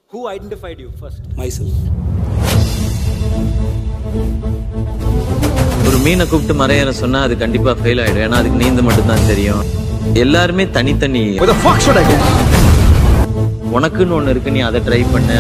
Who identified you first? myself. ஒரு மீனை கூப்பிட்டு மறையற சொன்னா அது கண்டிப்பா ஃபெயில் ஆயிடும் ஏன்னா அதுக்கு நீந்த மட்டும் தான் தெரியும் எல்லாருமே தனித்தனி What the fuck should I do? உனக்குன்னு ஒண்ணு இருக்கு நீ அதை ட்ரை பண்ண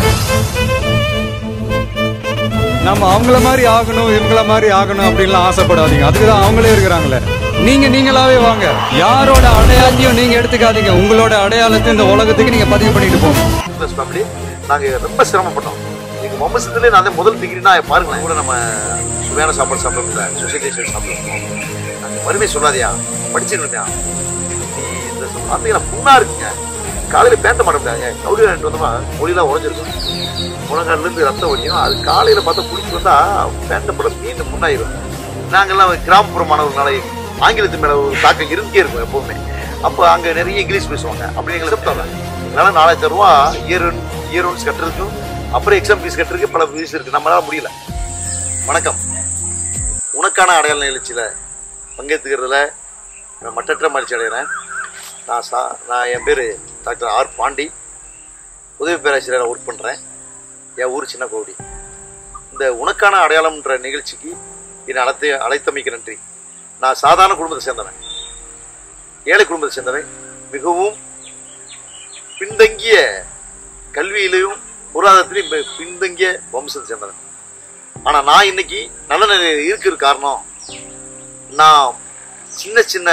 நம்ம அவங்கள மாதிரி ஆகணும் இவங்கள மாதிரி ஆகணும் அப்படின்லாம் ஆசைப்படாதீங்க அதுக்கு தான் அவங்களே இருக்கிறாங்களே நீங்க நீங்களாவே வாங்க யாரோட அடையாளத்தையும் நீங்க எடுத்துக்காதீங்க உங்களோட அடையாளத்தை இந்த உலகத்துக்கு நீங்க பதிவு பண்ணிட்டு போங்க ப்ளஸ் ஃபேமிலி நாங்கள் ரொம்ப சிரமப்பட்டோம் எங்கள் வம்சத்துலேயே நான் தான் முதல் டிகிரினா பாருங்களேன் கூட நம்ம சுவையான சாப்பாடு சாப்பிடல சொசைட்டி சைடு சாப்பிடணும் நாங்கள் வறுமை சொல்லாதியா படிச்சுருக்கா நீ இந்த பார்த்தீங்கன்னா புண்ணாக இருக்குங்க காலையில் பேண்ட மாட்டேங்க கவுடி வாங்கிட்டு வந்தோமா மொழியெல்லாம் உடஞ்சிருக்கும் முழங்கால்லேருந்து ரத்தம் வடியும் அது காலையில் பார்த்தா குளிச்சு வந்தால் பேண்ட போட மீன் புண்ணாயிரும் நாங்கள்லாம் கிராமப்புற மாணவர்களால ஆங்கிலத்து மேலே ஒரு தாக்கம் இருந்தே இருக்கும் எப்போவுமே அப்போ அங்கே நிறைய இங்கிலீஷ் பேசுவாங்க அப்படி எங்களுக்கு செப்டாங்க அதனால நாலாயிரத்தி ரூபா இயர் இயர் ஒன்ஸ் கட்டுறதுக்கும் அப்புறம் எக்ஸாம் ஃபீஸ் கட்டுறதுக்கு பல ஃபீஸ் இருக்குது நம்மளால முடியல வணக்கம் உனக்கான அடையாள நிகழ்ச்சியில் பங்கேற்றுக்கிறதுல நான் மட்டற்ற மகிழ்ச்சி அடைகிறேன் நான் சா நான் என் பேர் டாக்டர் ஆர் பாண்டி உதவி பேராசிரியராக ஒர்க் பண்ணுறேன் என் ஊர் சின்ன கோடி இந்த உனக்கான அடையாளம்ன்ற நிகழ்ச்சிக்கு என்னை அழைத்து அழைத்தமைக்கு நன்றி நான் சாதாரண குடும்பத்தை சேர்ந்தவன் ஏழை குடும்பத்தை சேர்ந்தவன் மிகவும் பின்தங்கிய கல்வியிலையும் பொருளாதாரத்திலையும் பி- பின்தங்கிய வம்சத்தை சேர்ந்தவன் ஆனா நான் இன்னைக்கு நல்ல நிலையில் இருக்கிற காரணம் நான் சின்ன சின்ன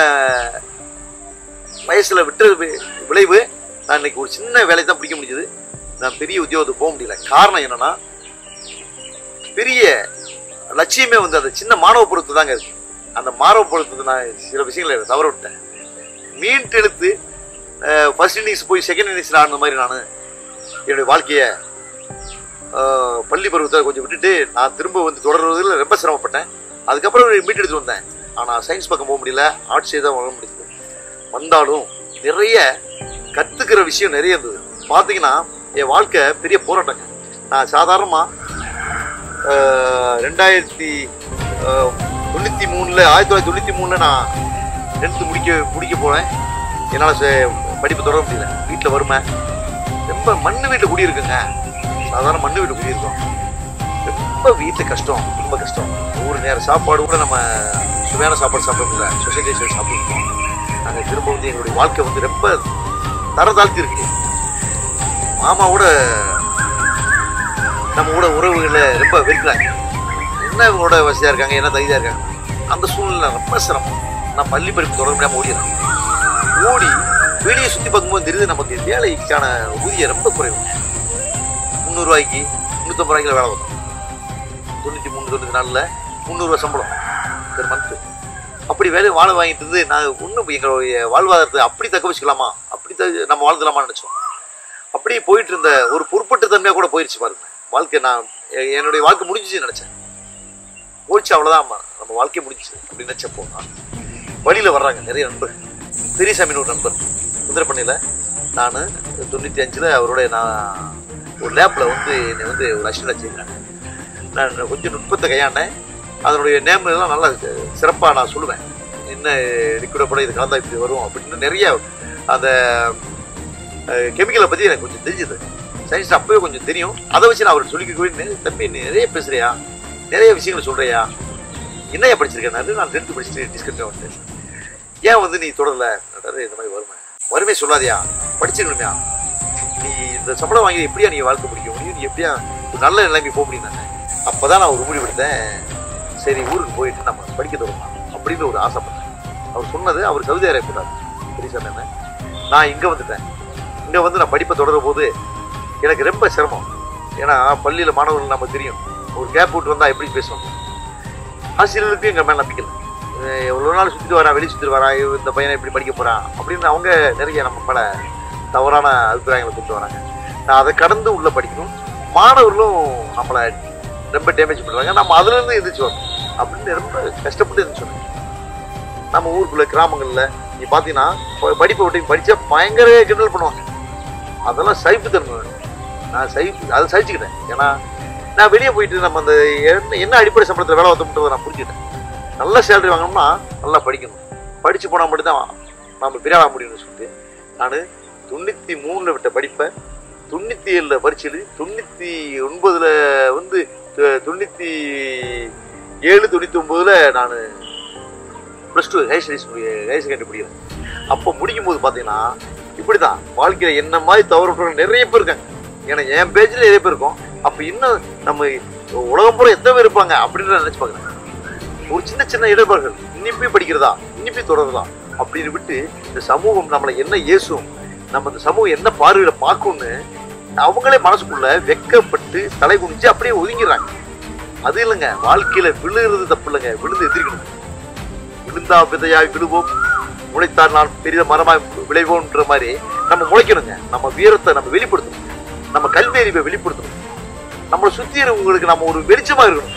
வயசுல விட்ட வி- விளைவு நான் இன்னைக்கு ஒரு சின்ன வேலையை தான் பிடிக்க முடிஞ்சது நான் பெரிய உத்தியோகத்துக்கு போக முடியல காரணம் என்னன்னா பெரிய லட்சியமே வந்து அந்த சின்ன மாணவ பொருத்து தாங்க இருக்கு அந்த மாணவ பொருத்து நான் சில விஷயங்களை தவற விட்டேன் மீன் எடுத்து ஃபர்ஸ்ட் இன்னிங்ஸ் போய் செகண்ட் இன்னிங்ஸில் ஆடின மாதிரி நான் என்னுடைய வாழ்க்கையை அஹ், பள்ளி பருவத்தை கொஞ்சம் விட்டுட்டு நான் திரும்ப வந்து தொடர்வதில் ரொம்ப சிரமப்பட்டேன் அதுக்கப்புறம் மீட் எடுத்து வந்தேன் ஆனால் சயின்ஸ் பக்கம் போக முடியல ஆர்ட்ஸே தான் வர முடியுது வந்தாலும் நிறைய கற்றுக்கிற விஷயம் நிறைய இருந்தது பார்த்தீங்கன்னா என் வாழ்க்கை பெரிய போராட்டங்க நான் சாதாரணமாக ரெண்டாயிரத்தி தொண்ணூற்றி மூணில் ஆயிரத்தி தொள்ளாயிரத்தி தொண்ணூற்றி மூணில் நான் டென்த்து முடிக்க முடிக்க போனேன் என்னால் படிப்பு தொடர முடியல வீட்டில் வறுமை ரொம்ப மண்ணு வீட்டில் குடியிருக்குங்க சாதாரண மண்ணு வீட்டில் குடியிருக்கோம் ரொம்ப வீட்டில் கஷ்டம் ரொம்ப கஷ்டம் ஒரு நேரம் சாப்பாடு கூட நம்ம சுவையான சாப்பாடு சாப்பிட முடியல சொசைட்டி சைடு சாப்பிட்டுருக்கோம் நாங்கள் திரும்ப வந்து எங்களுடைய வாழ்க்கை வந்து ரொம்ப தர தாழ்த்தி இருக்கு மாமாவோட நம்ம கூட உறவுகளை ரொம்ப வெறுக்கிறாங்க என்ன இவங்களோட வசதியாக இருக்காங்க என்ன தகுதியாக இருக்காங்க அந்த சூழ்நிலை ரொம்ப சிரமம் நான் பள்ளி படிப்பு தொடர முடியாமல் ஓடிடுறேன் ஓடி வெளியே சுற்றி பார்க்கும்போது தெரியுது நமக்கு வேலைக்கான ஊதியம் ரொம்ப குறைவு முந்நூறுரூவாய்க்கு முந்நூற்றம்பது ரூபாய்க்கு வேலை வரும் தொண்ணூற்றி மூணு தொண்ணூற்றி நாலில் முந்நூறுரூவா சம்பளம் பெர் மந்த்து அப்படி வேலை வாழ வாங்கிட்டு இருந்து நாங்கள் இன்னும் எங்களுடைய வாழ்வாதாரத்தை அப்படி தக்க வச்சுக்கலாமா அப்படி த நம்ம வாழ்ந்துலாமான்னு நினச்சோம் அப்படியே போயிட்டு இருந்த ஒரு பொறுப்பற்ற தன்மையாக கூட போயிடுச்சு பாருங்க வாழ்க்கை நான் எ- என்னுடைய வாழ்க்கை முடிஞ்சிச்சு நினச்சேன் போயிடுச்சு அவ்வளோதான் நம்ம வாழ்க்கை முடிஞ்சிச்சு அப்படின்னு நினச்சப்போ நான் வழியில் வர்றாங்க நிறைய நண்பர்கள் பெரியசாமின்னு ஒரு நண்பர் குதிரைப்பண்ணையில் நான் தொண்ணூற்றி அஞ்சில் அவரோட நான் ஒரு லேப்பில் வந்து என்னை வந்து ஒரு அசிஸ்டண்டாக செய்கிறாங்க நான் கொஞ்சம் நுட்பத்தை கையாண்டேன் அதனுடைய நேம் எல்லாம் நல்லா சிறப்பாக நான் சொல்லுவேன் என்ன லிக்விட கூட இது கலந்தா இப்படி வரும் அப்படின்னு நிறைய அந்த கெமிக்கலை பற்றி எனக்கு கொஞ்சம் தெரிஞ்சது சயின்ஸ் அப்பவே கொஞ்சம் தெரியும் அதை வச்சு நான் அவர்கிட்ட சொல்லிக்க போய் தம்பி நீ நிறைய பேசுறியா நிறைய விஷயங்களை சொல்றியா என்னையா படிச்சிருக்கேன் நான் டென்த்து படிச்சுட்டு டிஸ்கஸ் வந்துட்டேன் ஏன் வந்து நீ தொடரல அதாவது இந்த மாதிரி வறுமை வறுமை சொல்லாதியா படிச்சிருக்கணுமியா நீ இந்த சம்பளம் வாங்கி எப்படியா நீ வாழ்க்கை முடிக்க முடியும் நீ எப்படியா ஒரு நல்ல நிலைமை போக முடியும் தானே அப்பதான் நான் ஒரு முடிவு எடுத்தேன் சரி ஊருக்கு போயிட்டு நம்ம படிக்க தொடங்கலாம் அப்படின்னு ஒரு ஆசைப்பட்டேன் அவர் சொன்னது அவர் கவிதை அறையக்கூடாது பெரியசாமி என்ன நான் இங்கே வந்துட்டேன் இங்கே வந்து நான் படிப்பை தொடர போது எனக்கு ரொம்ப சிரமம் ஏன்னா பள்ளியில் மாணவர்கள் நம்ம தெரியும் ஒரு கேப் விட்டு வந்தால் எப்படி பேசுவாங்க ஆசிரியர்களுக்கும் எங்கள் மேலே நம்பிக்கை இல்லை. அஹ் எவ்வளோ நாள் சுற்றிட்டு வரா வெளியே சுற்றிட்டு வரா இவன் இந்த பையனை எப்படி படிக்க போகிறான் அப்படின்னு அவங்க நிறைய நம்ம மேலே தவறான அபிப்பிராயங்களை கொண்டு வராங்க நான் அதை கடந்து உள்ளே படிக்கணும் மாணவர்களும் நம்மளை ரொம்ப டேமேஜ் பண்ணுறாங்க நம்ம அதுலேருந்து எந்திரிச்சு வரணும் அப்படின்னு ரொம்ப கஷ்டப்பட்டு எந்திரிச்சு வரணும் நம்ம ஊருக்குள்ள கிராமங்களில் நீ பார்த்தீங்கன்னா ப- படிப்பை விட்டு படித்தா பயங்கர கிண்டல் பண்ணுவாங்க அதெல்லாம் சகிப்பு தன்மை வேணும். நான் சகிப்பு அதை சகிச்சுக்கிட்டேன் ஏன்னா நான் வெளியே போயிட்டு நம்ம அந்த என்ன என்ன அடிப்படை சம்பளத்தில் வேலை பார்த்து நான் புரிஞ்சுக்கிட்டேன் நல்ல சேலரி வாங்கணும்னா நல்லா படிக்கணும் படித்து போனால் மட்டும்தான் நம்ம பெரிய ஆக முடியும்னு சொல்லிட்டு நான் தொண்ணூற்றி மூணில் விட்ட படிப்பை தொண்ணூத்தி ஏழுல பரிச்சு எழுதி தொண்ணூத்தி ஒன்பதுல வந்து தொ- தொண்ணூத்தி ஏழு தொண்ணூத்தி ஒன்பதுல நான் plus two higher studies higher secondary படிக்கிறேன் அப்போ முடிக்கும் போது பார்த்தீங்கன்னா இப்படிதான் வாழ்க்கையில என்ன மாதிரி தவறு நிறைய பேர் இருக்காங்க ஏன்னா என் பேஜ்ல நிறைய பேர் இருக்கும் அப்போ இன்னும் நம்ம உலகம் பூரா எத்தனை பேர் இருப்பாங்க அப்படின்னு நான் நினைச்சு பார்க்குறேன் ஒரு சின்ன சின்ன இடர்பாடுகள் இன்னிப்பி படிக்கிறதா இன்னிப்பி தொடருதா அப்படின்னு விட்டு இந்த சமூகம் நம்மளை என்ன ஏசும் நம்ம இந்த சமூகம் என்ன பார்வையில பார்க்கும்னு அவங்களே மனசுக்குள்ள வெக்கப்பட்டு தலை குனிஞ்சு அப்படியே ஒதுங்கிடுறாங்க அது இல்லைங்க வாழ்க்கையில விழுகிறது தப்பு இல்லைங்க விழுந்து எதிர்க்கணும் விழுந்தா விதையாய் விழுவோம் முளைத்தால் நான் பெரிய மரமாய் விளைவோன்ற மாதிரி நம்ம முளைக்கணுங்க நம்ம வீரத்தை நம்ம வெளிப்படுத்தணும் நம்ம கல்வி அறிவை வெளிப்படுத்தணும் நம்மளை சுத்தி இருக்கவங்களுக்கு நம்ம ஒரு வெளிச்சமா இருக்கணும்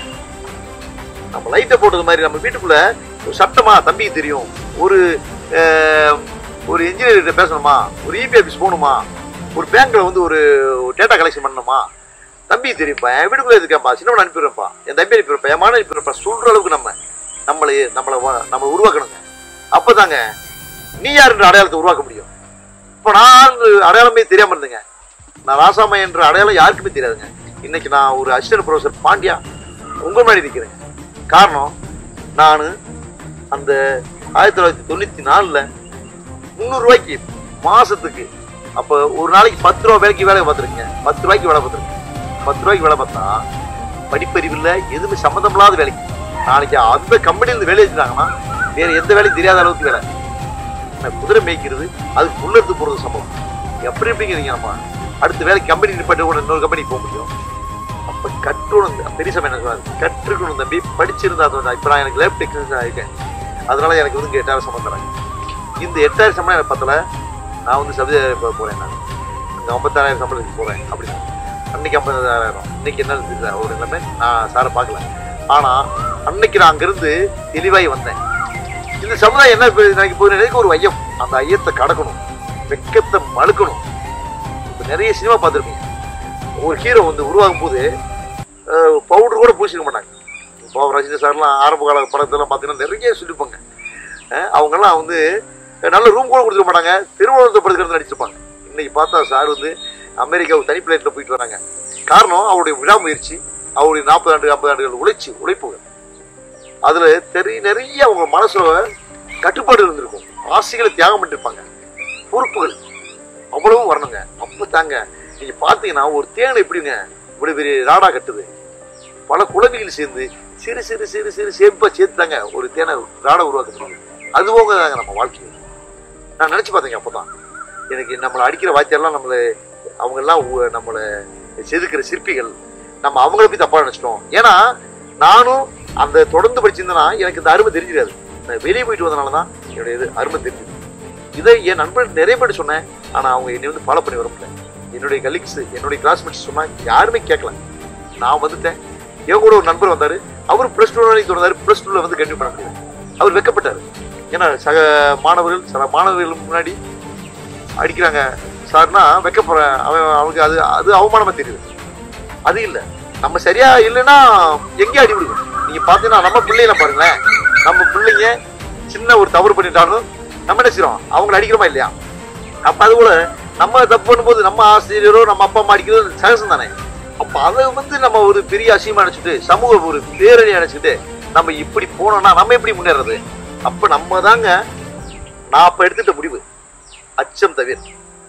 நம்ம லைட்டை போட்டது மாதிரி நம்ம வீட்டுக்குள்ள ஒரு சட்டமா தம்பிக்கு தெரியும் ஒரு அஹ், ஒரு இன்ஜினியர்கிட்ட பேசணுமா ஒரு இபி ஆஃபீஸ் போகணுமா ஒரு பேங்க்ல வந்து ஒரு டேட்டா கலெக்ஷன் பண்ணணுமா தம்பி தெரியும்ப்பா என் வீட்டுக்குள்ள இருக்கேன்ப்பா சின்னவன் அனுப்பிடுறேன்ப்பா என் தம்பி அனுப்பிடுறப்பா என் மகன் அனுப்பிடுறப்பா சொல்ற அளவுக்கு நம்ம நம்மளை நம்மளை வ- நம்மளை உருவாக்கணுங்க அப்பதாங்க நீ யாருன்ற அடையாளத்தை உருவாக்க முடியும் இப்போ நான் அடையாளமே தெரியாம இருந்தேங்க நான் ராசாமா என்ற அடையாளம் யாருக்குமே தெரியாதுங்க இன்னைக்கு நான் ஒரு அசிஸ்டன்ட் ப்ரொஃபசர் பாண்டியா உங்க முன்னாடி நிற்கிறேன் காரணம் நான் அந்த ஆயிரத்தி தொள்ளாயிரத்தி தொண்ணூத்தி நாலுல முந்நூறு ரூபாய்க்கு மாசத்துக்கு அப்போ ஒரு நாளைக்கு பத்து ரூபா வேலைக்கு வேலை பார்த்துருக்கேன் பத்து ரூபாய்க்கு வேலை பார்த்துருக்கேன் பத்து ரூபாய்க்கு வேலை பார்த்தா படிப்பறிவு இல்லை எதுவுமே சம்மந்தம் இல்லாத வேலைக்கு நாளைக்கு அந்த கம்பெனியில் வேலை வச்சுட்டாங்கன்னா வேற எந்த வேலையும் தெரியாத அளவுக்கு வேலை நான் குதிரை மேய்க்கிறது அதுக்கு முள்ள எடுத்து போறது சம்பவம் எப்படி எப்படிங்கிறீங்க நம்ம அடுத்த வேலைக்கு கம்பெனி நிப்பாட்டி கூட இன்னொரு கம்பெனிக்கு போக முடியும் அப்ப கற்றணும் பெரிய சமயம் என்ன சொல்றாரு கற்றுக்கணும் தம்பி படிச்சிருந்தா அது வந்து இப்ப நான் எனக்கு லேப் டெக்னீஷியன் ஆயிருக்கேன் அதனால எனக்கு வந்து இங்க எட்டாயிரம் சம்பளம் தராங்க இந்த எட்டாயிரம் சம்பளம் எனக்கு பத்தல நான் வந்து சபதி போறேன் நான் இந்த ஐம்பத்தாயிரம் சம்பளத்துக்கு போறேன் அப்படின்னு அன்னைக்கு ஐம்பதாயிரம் இன்னைக்கு என்ன தெரியல ஒரு எல்லாமே நான் சாரை பார்க்கல ஆனா அன்னைக்கு நான் அங்கிருந்து தெளிவாகி வந்தேன் இந்த சமுதாயம் என்ன இப்ப எனக்கு போய் நினைக்க ஒரு ஐயம் அந்த ஐயத்தை கடக்கணும் வெக்கத்தை மழுக்கணும் இப்ப நிறைய சினிமா பார்த்துருப்பீங்க ஒரு ஹீரோ வந்து உருவாகும் போது பவுடர் கூட பூசிக்க மாட்டாங்க இப்போ ரஜினி சார்லாம் ஆரம்ப கால படத்தெல்லாம் பார்த்தீங்கன்னா நிறைய சொல்லியிருப்பாங்க அஹ் அவங்கெல்லாம் வந்து நல்ல ரூம் கூட கொடுத்துக்க மாட்டாங்க திருவனந்தபுரத்து படுக்கிறது நடிச்சிருப்பாங்க இன்னைக்கு பார்த்தா சார் வந்து அமெரிக்காவுக்கு தனி பிளேட்டில் போயிட்டு வராங்க காரணம் அவருடைய விடாமுயற்சி அவருடைய நாற்பது ஆண்டு ஐம்பது ஆண்டுகள் உழைச்சி உழைப்புகள் அதுல தெரி நிறைய அவங்க மனசுல கட்டுப்பாடு இருந்திருக்கும் ஆசைகளை தியாகம் பண்ணிருப்பாங்க பொறுப்புகள் அவ்வளவும் வரணுங்க அப்ப தாங்க நீங்க பாத்தீங்கன்னா ஒரு தேனை எப்படிங்க இவ்வளவு பெரிய ராடா கட்டுது பல குழந்தைகள் சேர்ந்து சிறு சிறு சிறு சிறு சேமிப்பா சேர்த்து தாங்க ஒரு தேனை ராடா உருவாக்க முடியும் அது போக தாங்க நம்ம வாழ்க்கை நான் நினைச்சு பார்த்தேங்க அப்பதான் எனக்கு நம்மளை அடிக்கிற வார்த்தையெல்லாம் நம்மளை அவங்க எல்லாம் உ- நம்மளை செதுக்கிற சிற்பிகள் நம்ம அவங்கள போய் தப்பா நினைச்சிட்டோம் ஏன்னா நானும் அந்த தொடர்ந்து படிச்சிருந்தேன்னா எனக்கு இந்த அருமை தெரிஞ்சிடாது நான் வெளியே போயிட்டு வந்தனால தான் என்னுடைய இது அருமை தெரிஞ்சது இதை என் நண்பர்கள் நிறைய பேர் சொன்னேன் ஆனா அவங்க என்னை வந்து ஃபாலோ பண்ணி வரல என்னுடைய கலீக்ஸ் என்னுடைய கிளாஸ்மேட்ஸ் சொன்னா யாருமே கேட்கல நான் வந்துட்டேன் என் கூட ஒரு நண்பர் வந்தாரு அவர் பிளஸ் டூ வரைக்கும் வந்தாரு பிளஸ் டூல வந்து கண்டினியூ பண்ண முடியல அவர் வெக்கப்பட்டாரு ஏன்னா சக மாணவர்கள் சில மாணவர்கள் முன்னாடி அடிக்கிறாங்க சார்னா வெக்கப்படுறேன் அவன் அவனுக்கு அது அது அவமானமா தெரியுது அது இல்ல நம்ம சரியா இல்லைன்னா எங்கேயும் அடி விடுவோம் நீங்க பாத்தீங்கன்னா நம்ம பிள்ளைங்கள பாருங்களேன் நம்ம பிள்ளைங்க சின்ன ஒரு தவறு பண்ணிட்டாலும் நம்ம என்ன செய்றோம் அவங்கள அடிக்கிறோமா இல்லையா அப்ப அது போல நம்ம தப்பு பண்ணும்போது நம்ம ஆசிரியரோ நம்ம அப்பா அம்மா அடிக்கிறது சகசம் தானே அப்ப அதை வந்து நம்ம ஒரு பெரிய அசியமா நினைச்சிட்டு சமூக ஒரு பேரணி நினைச்சிட்டு நம்ம இப்படி போனோம்னா நம்ம எப்படி முன்னேறது அப்ப நம்ம தாங்க நான் அப்ப எடுத்துட்ட முடிவு அச்சம் தவிர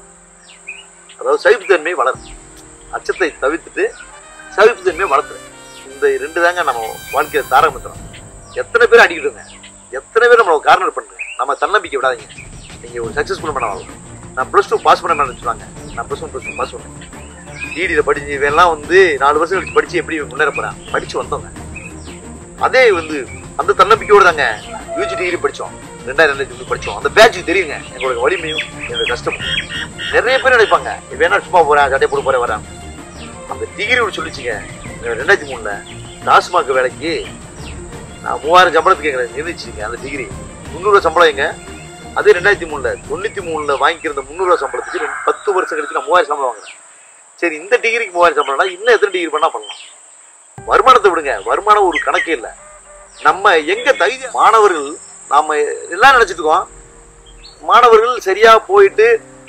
அதாவது சகிப்புத்தன்மை வளரும் அச்சத்தை தவிர்த்துட்டு சகிப்புத்தன்மையை வளர்த்துறேன் இந்த ரெண்டு தாங்க நம்ம வாழ்க்கையை தாரகமத்திரம் எத்தனை பேர் அடிக்கிட்டுங்க எத்தனை பேர் நம்மளை கார்னர் பண்ணுங்க நம்ம தன்னம்பிக்கை விடாதீங்க நீங்க ஒரு சக்சஸ்ஃபுல் பண்ண வரலாம் நான் ப்ளஸ் டூ பாஸ் பண்ண நினைச்சுவாங்க நான் plus one plus two pass பண்ணேன் டிடியில் படிச்சு இவெல்லாம் வந்து நாலு வருஷம் கழிச்சு படிச்சு எப்படி முன்னேற போறேன் படிச்சு வந்தோங்க அதே வந்து அந்த தன்னம்பிக்கையோட தாங்க யூஜி டிகிரி படிச்சோம் ரெண்டாயிரம் ரெண்டாயிரத்தி படிச்சோம் அந்த பேட்சுக்கு தெரியுங்க எங்களோட வலிமையும் என்னோட கஷ்டமும் நிறைய பேர் நினைப்பாங்க வேணா சும்மா போறேன் சட்டை போட்டு போறேன் வரேன் அந்த டிகிரி ஒன்று சொல்லிச்சுங்க ரெண்டாயிரத்தி மூணுல டாஸ்மாக் வேலைக்கு நான் மூவாயிரம் சம்பளத்துக்கு எங்களை நிர்ணயிச்சுங்க அந்த டிகிரி முந்நூறுவா சம்பளம் எங்க அதே ரெண்டாயிரத்தி மூணுல தொண்ணூத்தி மூணுல வாங்கிக்கிற முந்நூறுவா சம்பளத்துக்கு ரெண்டு- பத்து வருஷம் கழிச்சு நான் மூவாயிரம் சம்பளம் வாங்குறேன் சரி இந்த டிகிரிக்கு மூவாயிரம் சம்பளம்னா இன்னும் எத்தனை டிகிரி பண்ணா பண்ணலாம் வருமானத்தை விடுங்க வருமானம் ஒரு கணக்கே இல்லை நம்ம எங்க தகுதி மாணவர்கள் நாம எல்லாம் நினைச்சிட்டு இருக்கோம் மாணவர்கள் சரியா போயிட்டு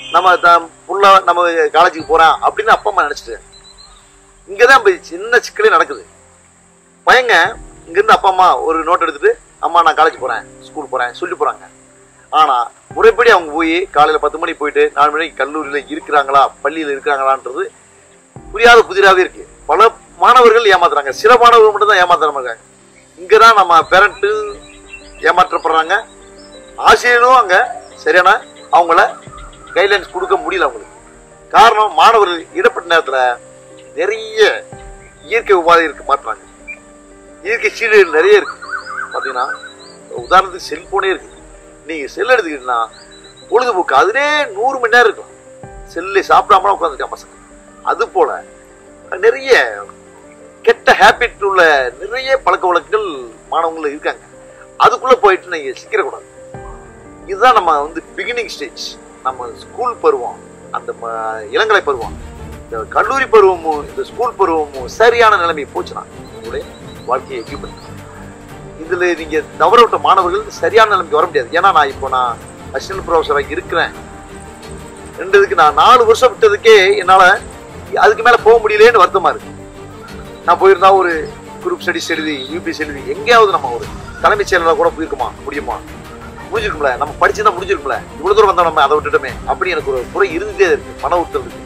நம்ம த- புள்ள நம்ம காலேஜுக்கு போறான் அப்படின்னு அப்பா அம்மா நினைச்சிட்டு இங்கதான் இப்ப சின்ன சிக்கலே நடக்குது பையங்க இங்கிருந்து அப்பா அம்மா ஒரு நோட் எடுத்துட்டு அம்மா நான் காலேஜ் போறேன் ஸ்கூல் போறேன் சொல்லி போறாங்க ஆனா முறைப்படி அவங்க போய் காலையில பத்து மணிக்கு போயிட்டு நாலு மணிக்கு கல்லூரியில இருக்கிறாங்களா பள்ளியில இருக்கிறாங்களான்றது புரியாத புதிராவே இருக்கு பல மாணவர்கள் ஏமாத்துறாங்க சில மாணவர்கள் மட்டும் தான் ஏமாத்தாம இருக்காங்க இங்கதான் நம்ம பேரண்ட்டு ஏமாற்றப்படுறாங்க ஆசிரியரும் அங்க சரியான அவங்கள கைட்லைன்ஸ் கொடுக்க முடியல அவங்களுக்கு காரணம் மாணவர்கள் இடப்பட்ட நேரத்துல நிறைய இயற்கை உபாதைகளுக்கு மாற்றுறாங்க இயற்கை சீடுகள் நிறைய இருக்கு பாத்தீங்கன்னா உதாரணத்துக்கு செல்போனே இருக்கு நீங்க செல் எடுத்துக்கிட்டீங்கன்னா பொழுதுபோக்கு அதுலயே நூறு மணி நேரம் இருக்கும் செல்லை சாப்பிடாம உட்காந்துருக்கான் பசங்க அது போல நிறைய கெட்ட ஹேபிட் உள்ள நிறைய பழக்க வழக்கங்கள் மாணவர்கள் இருக்காங்க அதுக்குள்ள போயிட்டு நீங்க சிக்கிடக்கூடாது இதுதான் நம்ம வந்து பிகினிங் ஸ்டேஜ் நம்ம ஸ்கூல் பருவம் அந்த ம- இளங்கலை பருவம் இந்த கல்லூரி பருவமும் இந்த ஸ்கூல் பருவமும் சரியான நிலைமை போச்சுன்னா உங்களுடைய வாழ்க்கையை எக்யூப் பண்ணி இதுல நீங்க தவற விட்ட மாணவர்கள் சரியான நிலைமைக்கு வர முடியாது ஏன்னா நான் இப்போ நான் அசிஸ்டன்ட் ப்ரொஃபஸராக இருக்கிறேன் ரெண்டதுக்கு நான் நாலு வருஷம் விட்டதுக்கே என்னால அதுக்கு மேல போக முடியலேன்னு வருத்தமா இருக்கு நான் போயிருந்தா ஒரு குரூப் ஸ்டடிஸ் எழுதி யூபிஎஸ் எழுதி எங்கேயாவது நம்ம ஒரு தலைமைச் செயலராக கூட போயிருக்குமா முடியுமா முடிஞ்சிருக்கும்ல நம்ம படிச்சுதான் முடிஞ்சிருக்கும்ல இவ்வளவு தூரம் வந்தோம் நம்ம அதை விட்டுட்டோமே அப்படி எனக்கு ஒரு குறை இருந்துட்டே இருக்கு மன உறுத்தல் இருக்கு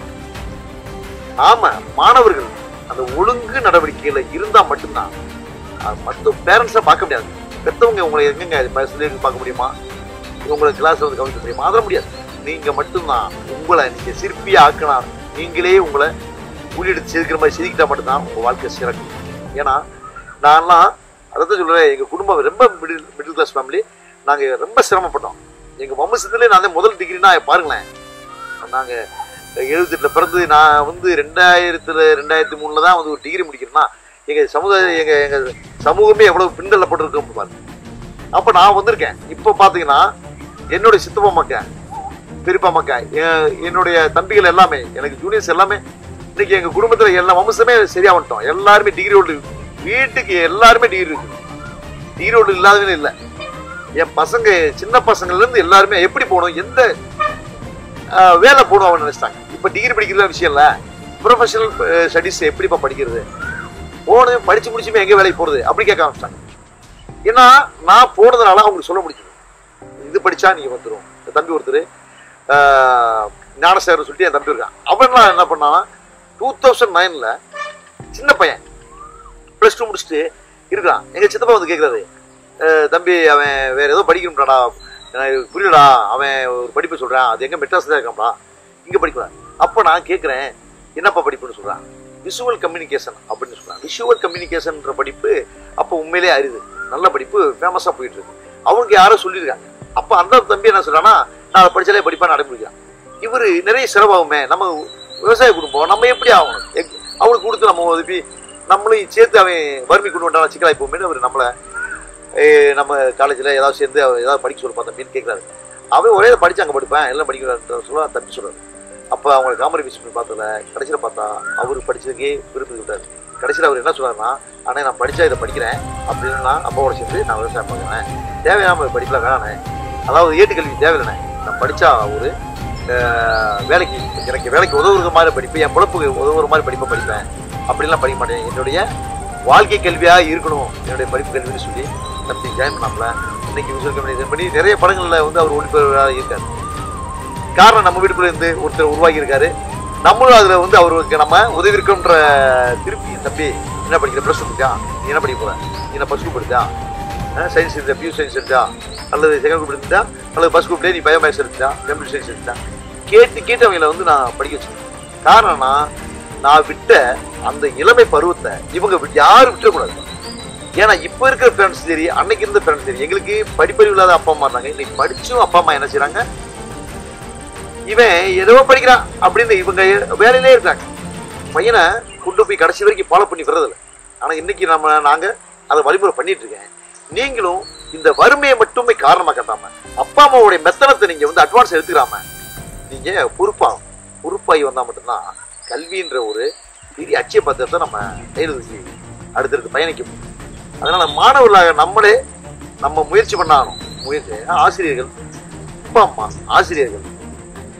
நாம மாணவர்கள் அந்த ஒழுங்கு நடவடிக்கையில இருந்தா மட்டும்தான் அது மற்ற பேரண்ட்ஸை பார்க்க முடியாது பெத்தவங்க உங்களை எங்கெங்க பஸ்ல பார்க்க முடியுமா உங்களை கிளாஸ்ல வந்து கவனிக்க முடியுமா அதெல்லாம் முடியாது நீங்க மட்டும்தான் உங்களை நீங்க சிற்பியா ஆக்கினா நீங்களே உங்களை ஊழியெடுத்து செதுக்கிற மாதிரி செதுக்கிட்டா மட்டும்தான் உங்க வாழ்க்கை சிறக்கும் ஏன்னா நான்லாம் அதான் சொல்றேன் எங்க குடும்பம் ரொம்ப மிடில் மிடில் கிளாஸ் ஃபேமிலி நாங்க ரொம்ப சிரமப்பட்டோம் எங்க வம்சத்திலே நான் தான் முதல் டிகிரினா பாருங்களேன் நாங்க எழுபத்தெட்டுல பிறந்து நான் வந்து ரெண்டாயிரத்துல ரெண்டாயிரத்தி மூணுல தான் வந்து ஒரு டிகிரி முடிக்கிறேன்னா எங்க சமுதாய எங்க எங்க சமூகமே எவ்வளவு பின்தள்ளப்பட்டிருக்கோம் பாருங்க அப்ப நான் வந்திருக்கேன் இப்ப பாத்தீங்கன்னா என்னுடைய சித்தப்பா மக்கள் பெரியப்பா மக்கள் எ- என்னுடைய தம்பிகள் எல்லாமே எனக்கு ஜூனியர்ஸ் எல்லாமே இன்னைக்கு எங்க குடும்பத்துல எல்லா வம்சமே சரியா வந்துட்டோம் எல்லாருமே டிகிரி ஹோல்டு வீட்டுக்கு எல்லாருமே டிகிரி இருக்கு டிகிரி ஹோல்டு இல்லாதவங்க இல்ல என் பசங்க சின்ன பசங்கள்ல இருந்து எல்லாருமே எப்படி போகணும் எந்த ஆஹ், வேலை போகணும் அவங்க நினைச்சிட்டாங்க இப்ப டிகிரி படிக்கிறது விஷயம் இல்ல ப்ரொஃபஷனல் ஸ்டடிஸ் எப்படிப்பா படிக்கிறது போனது படிச்சு முடிச்சுமே எங்க வேலைக்கு போறது அப்படி கேட்க ஆரம்பிச்சிட்டாங்க ஏன்னா நான் போனதுனால அவங்களுக்கு சொல்ல முடிஞ்சது இது படிச்சா நீங்க வந்துடும் என் தம்பி ஒருத்தர் ஞானசேகர் சொல்லிட்டு என் தம்பி இருக்கான் அவன்லாம் என்ன பண்ணானா டூ தௌசண்ட் நைன்ல சின்ன பையன் ப்ளஸ் டூ முடிச்சுட்டு இருக்கான் எங்க சித்தப்பா வந்து கேட்குறாரு தம்பி அவன் வேற ஏதோ படிக்கணும்டாடா எனக்கு புரியலடா அவன் ஒரு படிப்பு சொல்றான் அது எங்க மெட்ராஸ்ல இருக்கான்டா இங்க படிக்கிறான் அப்ப நான் கேட்கிறேன் என்னப்பா படிப்புன்னு சொல்றான் விஷுவல் கம்யூனிகேஷன் அப்படின்னு சொல்றான் விஷுவல் கம்யூனிகேஷன்ன்ற படிப்பு அப்போ உண்மையிலே அரிது நல்ல படிப்பு ஃபேமஸா போயிட்டு இருக்கு அவனுக்கு யாரோ சொல்லியிருக்காங்க அப்ப அந்த தம்பி என்ன சொல்றான்னா நான் அதை படிச்சாலே படிப்பா நடைமுறைக்கிறான் இவரு நிறைய செலவாகுமே நம்ம விவசாய குடும்பம் நம்ம எப்படி ஆகணும் எக்- அவனுக்கு கொடுத்து நம்ம உதவி நம்மளும் சேர்த்து அவன் வறுமை கொண்டு வந்தாலும் சிக்கலாய் போகுமே அவர் நம்மளை ஏய், நம்ம காலேஜில் ஏதாவது சேர்ந்து அவன் ஏதாவது படிக்க சொல்லுப்பா தம்பின்னு கேட்குறாரு அவன் ஒரே படிச்சு அங்கே படிப்பேன் எல்லாம் படிக்கிறாரு சொல்ல தம்பி சொல்றாரு அப்போ அவங்க காமெடி பண்ணி பார்த்ததுல கடைசியில் பார்த்தா அவர் படிச்சதுக்கே விருப்பம் விட்டார் கடைசியில் அவர் என்ன சொல்றாருன்னா அண்ணே நான் படிச்சா இதை படிக்கிறேன் அப்படின்னா அப்பாவோட சேர்ந்து நான் விவசாயம் பார்க்குறேன் தேவையான படிப்பில் வேணாண்ணே அதாவது ஏட்டுக்கல்வி தேவையில்லைண்ணே நான் படிச்சா ஒரு அஹ், வேலைக்கு எனக்கு வேலைக்கு உதவுற மாதிரி படிப்பு என் பொழப்புக்கு உதவுற மாதிரி படிப்பை படிப்பேன் அப்படிலாம் படிக்க மாட்டேன் என்னுடைய வாழ்க்கை கல்வியா இருக்கணும் என்னுடைய படிப்பு கல்வின்னு சொல்லி தம்பி ஜாயின் பண்ணாமல இன்னைக்கு விசுவல் கம்யூனிகேஷன் பண்ணி நிறைய படங்கள்ல வந்து அவர் ஒளிபெறுவராக இருக்காரு காரணம் நம்ம வீட்டுக்குள்ள இருந்து ஒருத்தர் உருவாகி இருக்காரு நம்மளும் அதுல வந்து அவருக்கு நம்ம உதவி இருக்கோன்ற திருப்பி தம்பி என்ன படிக்கிற ப்ளஸ் டூ நீ என்ன படிக்க போற நீ என்ன ஃபர்ஸ்ட் குரூப் எடுத்தா சயின்ஸ் எடுத்தா பியூ சயின்ஸ் எடுத்தா அல்லது செகண்ட் குரூப் எடுத்தா அல்லது ஃபர்ஸ்ட் குரூப்லேயே நீ பயோமேக்ஸ் எடுத்தா கம்ப்யூட்டர் சயின்ஸ் எடுத்தா கேட்டு கேட்டு அவங்கள வந்து நான் படிக்க வச்சிருக்கேன் காரணம்னா நான் விட்ட அந்த இளமை பருவத்தை இவங்க விட்டு- யாரும் விட்டுறக்கூடாது ஏன்னா இப்ப இருக்கிற பேரண்ட்ஸ் சரி அன்னைக்கு இருந்த பேரண்ட்ஸ் சரி எங்களுக்கு படிப்பறிவு இல்லாத அப்பா அம்மா இருந்தாங்க இன்னைக்கு படிச்சும் அப்பா அம்மா என்ன செய்றாங்க இவன் ஏதோ படிக்கிறான் அப்படின்னு இவங்க வேலையிலே இருக்காங்க பையனை கொண்டு போய் கடைசி வரைக்கும் ஃபாலோ பண்ணி வர்றதில்ல ஆனா இன்னைக்கு நம்ம நாங்க அதை வழிமுறை பண்ணிட்டு இருக்கேன் நீங்களும் இந்த வறுமையை மட்டுமே காரணமா காட்டாம அப்பா அம்மாவுடைய மெத்தனத்தை நீங்க வந்து அட்வான்ஸ் எடுத்துக்கிறாம நீங்க பொறுப்பா பொறுப்பாகி வந்தா மட்டும்தான் கல்வின்ற ஒரு பெரிய அச்சய பத்திரத்தை நம்ம கையில் வச்சு அடுத்தடுத்து பயணிக்க முடியும் அதனால மாணவர்களாக நம்மளே நம்ம முயற்சி பண்ணாகணும் முயற்சி ஆசிரியர்கள் அப்பா அம்மா ஆசிரியர்கள்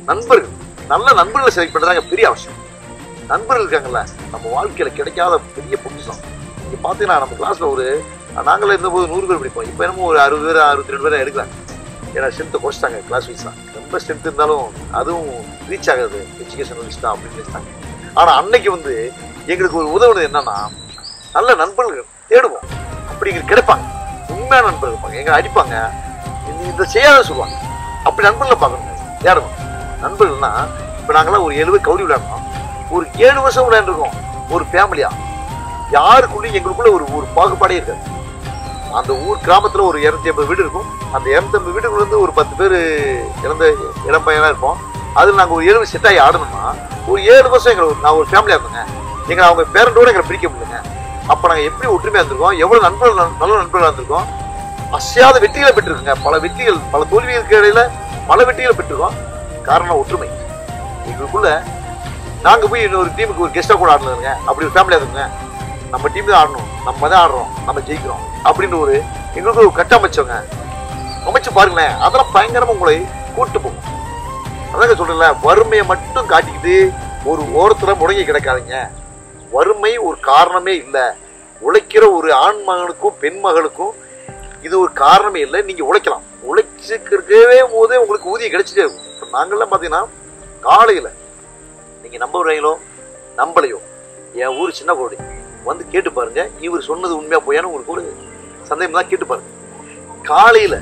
நண்பர்கள் நல்ல நண்பர்களை செலக்ட் பண்றதாங்க பெரிய அவசியம் நண்பர்கள் இருக்காங்கல்ல நம்ம வாழ்க்கையில கிடைக்காத பெரிய பொக்கிஷம் நீங்க பாத்தீங்கன்னா நம்ம கிளாஸ்ல ஒரு நாங்களே இருந்தபோது நூறு பேர் படிப்போம் இப்போ என்னமோ ஒரு அறுபது பேர் அறுபத்தி ரெண்டு பேர் எடுக்கிறாங்க ஏன்னா ஸ்ட்ரென்த்தை குறைச்சிட்டாங்க கிளாஸ் வைஸ்லாம் ரொம்ப ஸ்ட்ரென்த் இருந்தாலும் அதுவும் ரீச் ஆகாது எஜுகேஷன் லிஸ்டா அப்படின்னு நினைச்சிட்டாங்க ஆனா அன்னைக்கு வந்து எங்களுக்கு ஒரு உதவுனது என்னன்னா நல்ல நண்பர்கள் தேடுவோம் அப்படிங்கிற கிடைப்பாங்க உண்மையான நண்பர்கள் இருப்பாங்க எங்க அடிப்பாங்க இந்த- இந்த செய்யாத சொல்லுவாங்க அப்படி நண்பர்களை பார்க்கணும் தேடணும் நண்பர்கள்னா இப்போ நாங்களாம் ஒரு ஏழு பேர் கவுடி விளையாடணும் ஒரு ஏழு வருஷம் விளையாண்டுருக்கோம் ஒரு ஃபேமிலியா யாருக்குள்ளேயும் எங்களுக்குள்ள ஒரு ஒரு பாகுபாடே இருக்காது அந்த ஊர் கிராமத்துல ஒரு இரநூத்தி ஐம்பது வீடு இருக்கும் அந்த இரநூத்தி ஐம்பது வீடுக்குள்ள இருந்து ஒரு பத்து பேர் இறந்த இளம் பையனா இருப்போம் அதில் நாங்கள் ஒரு ஏழு செட் ஆகி ஆடணும்னா ஒரு ஏழு வருஷம் எங்களை ஒரு- நான் ஒரு ஃபேமிலியா இருந்தேங்க எங்களை அவங்க பேரண்டோட எங்களை பிரிக்க முடியலங்க அப்போ நாங்கள் எப்படி ஒற்றுமையா இருந்திருக்கோம் எவ்வளவு நண்பர்கள் நல்ல நண்பர்களாக இருந்திருக்கோம் அசையாத வெற்றிகளை பெற்றிருக்குங்க பல வெற்றிகள் பல தோல்விகளுக்கு இடையில பல வெற்றிகளை பெற்றிருக்கோம் காரணம் ஒற்றுமை எங்களுக்குள்ள நாங்க போய் இன்னொரு டீமுக்கு ஒரு கெஸ்டா கூட ஆடணுங்க அப்படி ஒரு ஃபேமிலியா இருக்குங்க நம்ம டீம் தான் ஆடணும் நம்ம தான் ஆடுறோம் நம்ம ஜெயிக்கிறோம் அப்படின்னு ஒரு எங்களுக்கு ஒரு கட்டமைச்சவங்க அமைச்சு பாருங்களேன் அதெல்லாம் பயங்கரமா உங்களை கூட்டு போகும் அதாங்க சொல்றேன்ல வறுமையை மட்டும் காட்டிக்கிட்டு ஒரு ஓரத்துல முடங்கி கிடக்காதீங்க வறுமை ஒரு காரணமே இல்லை உழைக்கிற ஒரு ஆண் மகனுக்கும் பெண் மகளுக்கும் இது ஒரு காரணமே இல்லை நீங்க உழைக்கலாம் உழைச்சிக்கிறக்கவே போதே உங்களுக்கு ஊதியம் கிடைச்சிட்டே இருக்கும் இப்ப நாங்கெல்லாம் பாத்தீங்கன்னா காலையில நீங்க நம்ப விடுறீங்களோ நம்பலையோ என் ஊர் சின்ன கோடி வந்து கேட்டு பாருங்க இவர் சொன்னது உண்மையா போயான்னு உங்களுக்கு ஒரு சந்தேகம் தான் கேட்டு பாருங்க காலையில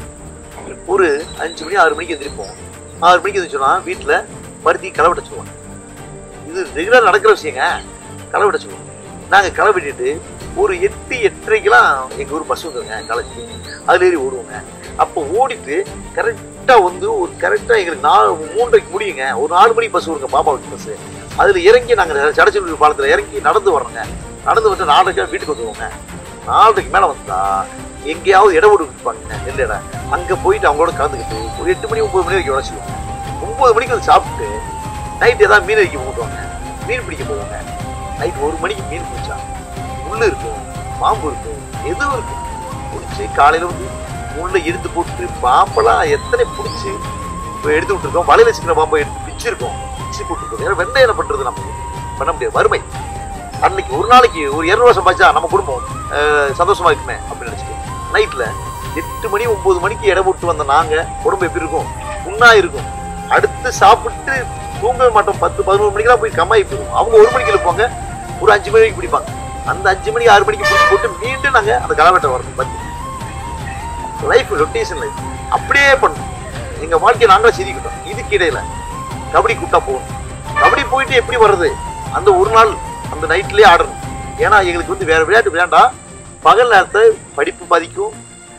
ஒரு அஞ்சு மணி ஆறு மணிக்கு எந்திரிப்போம் ஆறு மணிக்கு எந்திரிச்சோம்னா வீட்டுல பருத்தி களை வெட்ட சொல்லுவாங்க இது ரெகுலர் நடக்கிற விஷயங்க களை வெட்ட சொல்லுவாங்க நாங்க களை வெட்டிட்டு ஒரு எட்டு எட்டரைக்கெல்லாம் எங்க ஊர் பஸ் வந்துருங்க காலேஜ் அதுல ஏறி ஓடுவோங்க அப்போ ஓடிட்டு கரெக்டா வந்து ஒரு கரெக்டா எங்களுக்கு நாலு மூன்றரைக்கு முடியுங்க ஒரு நாலு மணிக்கு பஸ் வருங்க பாப்பா வீட்டு பஸ் அதுல இறங்கி நாங்க சடச்சூர் பாலத்துல இறங்கி நடந்து வரோங்க நடந்து வந்து நாலரைக்கா வீட்டுக்கு வந்துருவோங்க நாலரைக்கு மேல வந்தா எங்கேயாவது இடம் விட்டு இருப்பாங்க நெல் இடம் அங்க போயிட்டு அவங்களோட கலந்துக்கிட்டு ஒரு எட்டு மணி ஒன்பது மணி வரைக்கும் உழைச்சிடுவோங்க ஒன்பது மணிக்கு வந்து சாப்பிட்டு நைட் ஏதாவது மீன் வைக்க போட்டுவாங்க மீன் பிடிக்க போவாங்க நைட் ஒரு மணிக்கு மீன் பிடிச்சா முள்ளு இருக்கும் பாம்பு இருக்கும் எதுவும் இருக்கும் பிடிச்சி காலையில வந்து முள்ள எடுத்து போட்டு பாம்பெல்லாம் எத்தனை பிடிச்சி இப்போ எடுத்து விட்டுருக்கோம் வலையில வச்சுக்கிற பாம்பை எடுத்து பிச்சிருக்கோம் பிச்சு போட்டுருக்கோம் ஏன்னா வெந்தயம் என்ன பண்றது நம்ம பண்ண முடியாது வறுமை அன்னைக்கு ஒரு நாளைக்கு ஒரு இருநூறு வருஷம் பாய்ச்சா நம்ம குடும்பம் அஹ், சந்தோஷமா இருக்குமே அப்படின்னு நினைச்சிட்டு நைட்ல எட்டு மணி ஒன்பது மணிக்கு இடம் போட்டு வந்த நாங்க உடம்பு எப்படி இருக்கும் புண்ணா இருக்கும் அடுத்து சாப்பிட்டு தூங்கவே மாட்டோம் பத்து பதினோரு மணிக்கெல்லாம் போய் கம்மாய் போயிடும் அவங்க ஒரு மணிக்கு இருப்பாங்க ஒரு அஞ்சு மணிக்கு பிடிப்பாங்க அந்த அஞ்சு மணி ஆறு மணிக்கு பிடிச்சி போட்டு மீண்டும் நாங்க அந்த கலவெட்டை வரணும் பத்து லைஃப் ரொட்டேஷன் லைஃப் அப்படியே பண்ணணும் எங்க வாழ்க்கையை நாங்களே செதுக்கிட்டோம் இதுக்கு இடையில கபடி கூட்டா போகணும் கபடி போயிட்டு எப்படி வர்றது அந்த ஒரு நாள் அந்த நைட்லயே ஆடணும் ஏன்னா எங்களுக்கு வந்து வேற விளையாட்டு விளையாண்டா பகல் நேரத்தை படிப்பு பாதிக்கும்